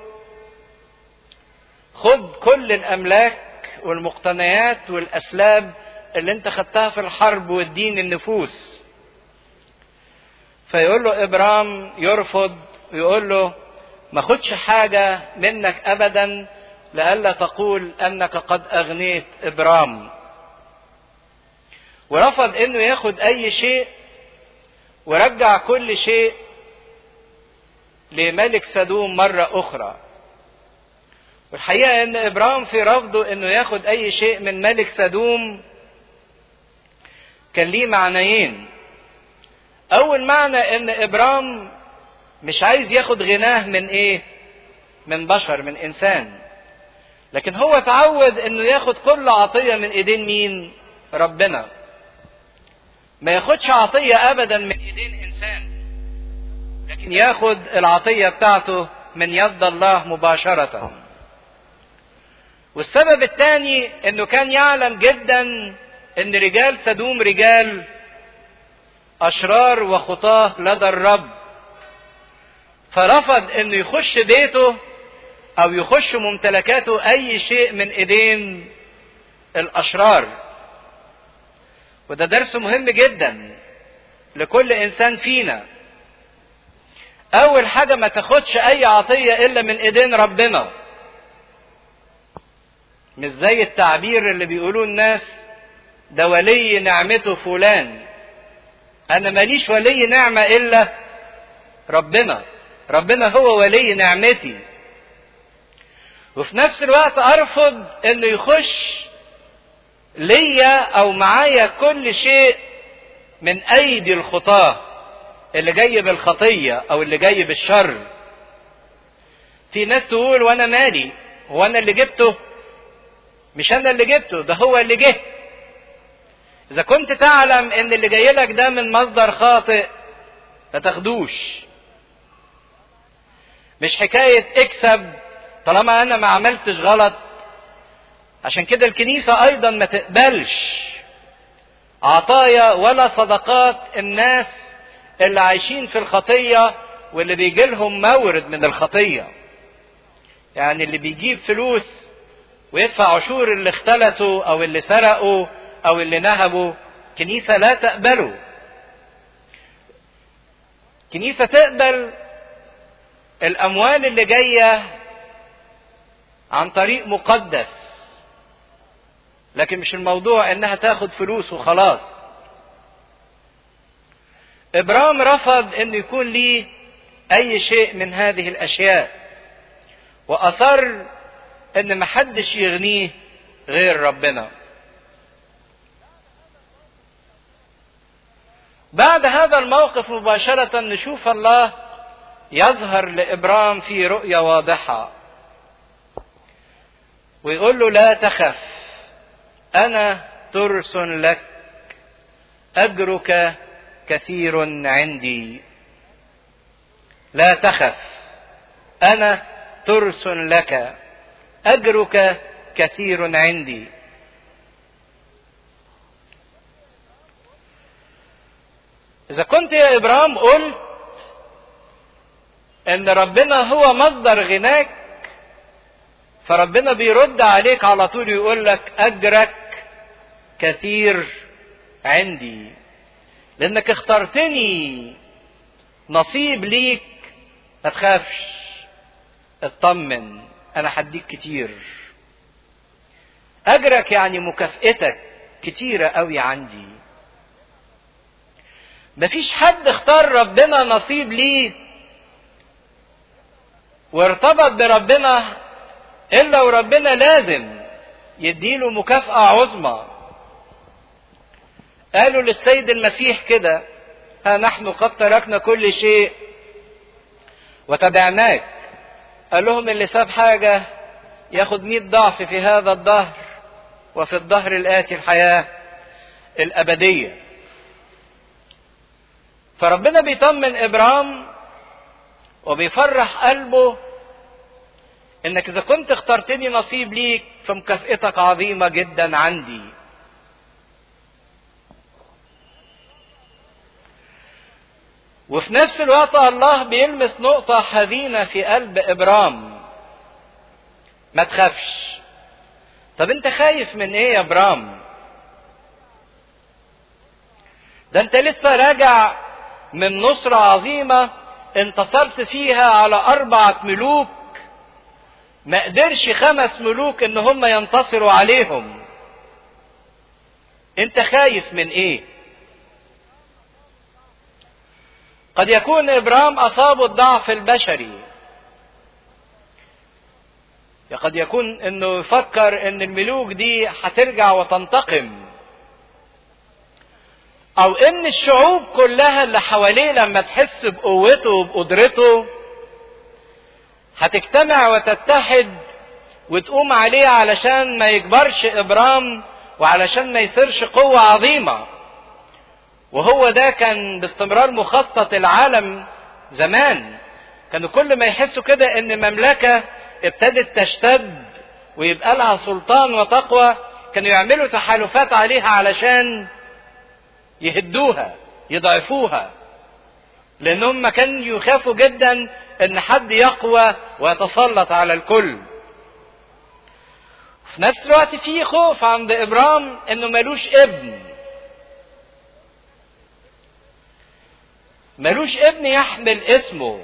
A: خد كل الأملاك والمقتنيات والأسلاب اللي أنت خدتها في الحرب والدين النفوس. فيقول له إبرام يرفض ويقول له ما خدش حاجة منك أبدا لئلا تقول أنك قد أغنيت إبرام ورفض أنه ياخد أي شيء ورجع كل شيء لملك سدوم مرة أخرى والحقيقة أن إبرام في رفضه أنه ياخد أي شيء من ملك سدوم كان ليه معنيين أول معنى أن إبرام مش عايز ياخد غناه من ايه من بشر من انسان لكن هو تعود انه ياخد كل عطية من ايدين مين ربنا ما ياخدش عطية ابدا من ايدين انسان لكن ياخد العطية بتاعته من يد الله مباشرة والسبب الثاني انه كان يعلم جدا ان رجال سدوم رجال اشرار وخطاه لدى الرب فرفض انه يخش بيته او يخش ممتلكاته اي شيء من ايدين الاشرار وده درس مهم جدا لكل انسان فينا اول حاجة ما تاخدش اي عطية الا من ايدين ربنا مش زي التعبير اللي بيقولوه الناس ده ولي نعمته فلان انا ماليش ولي نعمة الا ربنا ربنا هو ولي نعمتي وفي نفس الوقت ارفض انه يخش ليا او معايا كل شيء من ايدي الخطاه اللي جاي بالخطيه او اللي جاي بالشر في ناس تقول وانا مالي هو انا اللي جبته مش انا اللي جبته ده هو اللي جه اذا كنت تعلم ان اللي جاي لك ده من مصدر خاطئ ما تاخدوش مش حكاية اكسب طالما انا ما عملتش غلط عشان كده الكنيسة ايضا ما تقبلش عطايا ولا صدقات الناس اللي عايشين في الخطية واللي بيجي لهم مورد من الخطية يعني اللي بيجيب فلوس ويدفع عشور اللي اختلسوا او اللي سرقوا او اللي نهبوا كنيسة لا تقبله كنيسة تقبل الاموال اللي جايه عن طريق مقدس لكن مش الموضوع انها تاخد فلوس وخلاص ابرام رفض انه يكون ليه اي شيء من هذه الاشياء واصر ان محدش يغنيه غير ربنا بعد هذا الموقف مباشرة نشوف الله يظهر لابرام في رؤيه واضحه ويقول له لا تخف انا ترس لك اجرك كثير عندي لا تخف انا ترس لك اجرك كثير عندي اذا كنت يا ابراهيم قلت ان ربنا هو مصدر غناك فربنا بيرد عليك على طول يقول لك اجرك كثير عندي لانك اخترتني نصيب ليك ما تخافش اطمن انا هديك كتير اجرك يعني مكافئتك كتيرة قوي عندي مفيش حد اختار ربنا نصيب ليه وارتبط بربنا الا وربنا لازم يديله مكافأة عظمى قالوا للسيد المسيح كده ها نحن قد تركنا كل شيء وتبعناك قال لهم اللي ساب حاجة ياخد مئة ضعف في هذا الدهر وفي الدهر الآتي الحياة الأبدية فربنا بيطمن إبرام وبيفرح قلبه انك اذا كنت اخترتني نصيب ليك فمكافئتك عظيمة جدا عندي وفي نفس الوقت الله بيلمس نقطة حزينة في قلب إبرام ما تخافش طب انت خايف من ايه يا ابرام ده انت لسه راجع من نصرة عظيمة انتصرت فيها على أربعة ملوك ما قدرش خمس ملوك ان هم ينتصروا عليهم انت خايف من ايه قد يكون ابرام اصابه الضعف البشري قد يكون انه يفكر ان الملوك دي هترجع وتنتقم او ان الشعوب كلها اللي حواليه لما تحس بقوته وبقدرته هتجتمع وتتحد وتقوم عليه علشان ما يكبرش ابرام وعلشان ما يصيرش قوة عظيمة وهو ده كان باستمرار مخطط العالم زمان كانوا كل ما يحسوا كده ان مملكة ابتدت تشتد ويبقى لها سلطان وتقوى كانوا يعملوا تحالفات عليها علشان يهدوها يضعفوها لانهم كانوا يخافوا جدا ان حد يقوى ويتسلط على الكل في نفس الوقت في خوف عند ابرام انه ملوش ابن ملوش ابن يحمل اسمه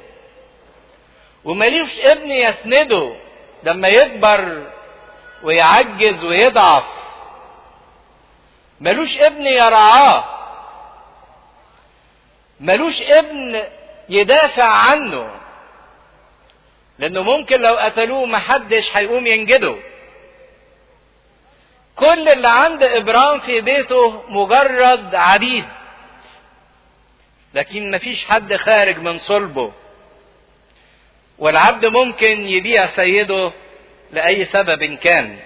A: وملوش ابن يسنده لما يكبر ويعجز ويضعف ملوش ابن يرعاه ملوش ابن يدافع عنه لانه ممكن لو قتلوه محدش هيقوم ينجده كل اللي عند ابرام في بيته مجرد عبيد لكن مفيش حد خارج من صلبه والعبد ممكن يبيع سيده لاي سبب كان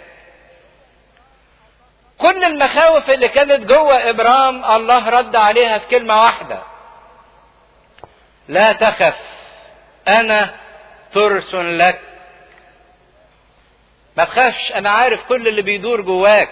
A: كل المخاوف اللي كانت جوه ابرام الله رد عليها في كلمه واحده لا تخف انا ترس لك ما تخافش انا عارف كل اللي بيدور جواك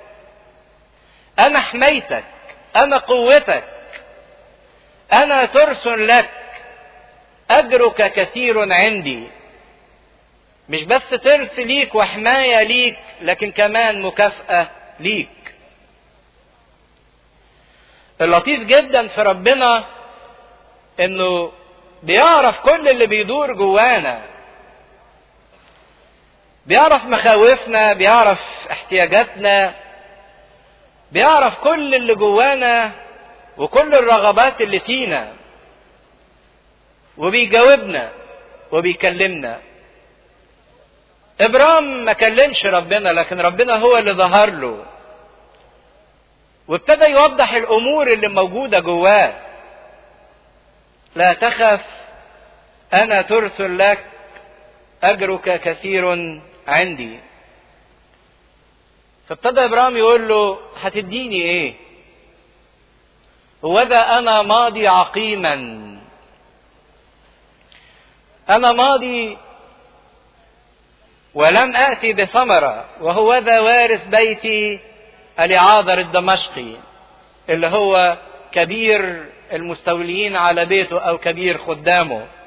A: انا حمايتك انا قوتك انا ترس لك اجرك كثير عندي مش بس ترس ليك وحمايه ليك لكن كمان مكافاه ليك اللطيف جدا في ربنا انه بيعرف كل اللي بيدور جوانا بيعرف مخاوفنا بيعرف احتياجاتنا بيعرف كل اللي جوانا وكل الرغبات اللي فينا وبيجاوبنا وبيكلمنا ابرام ما كلمش ربنا لكن ربنا هو اللي ظهر له وابتدى يوضح الامور اللي موجوده جواه لا تخف انا ترث لك اجرك كثير عندي فابتدى ابراهيم يقول له هتديني ايه هو ذا انا ماضي عقيما انا ماضي ولم اتي بثمره وهو ذا وارث بيتي اليعاذر الدمشقي اللي هو كبير المستوليين على بيته او كبير خدامه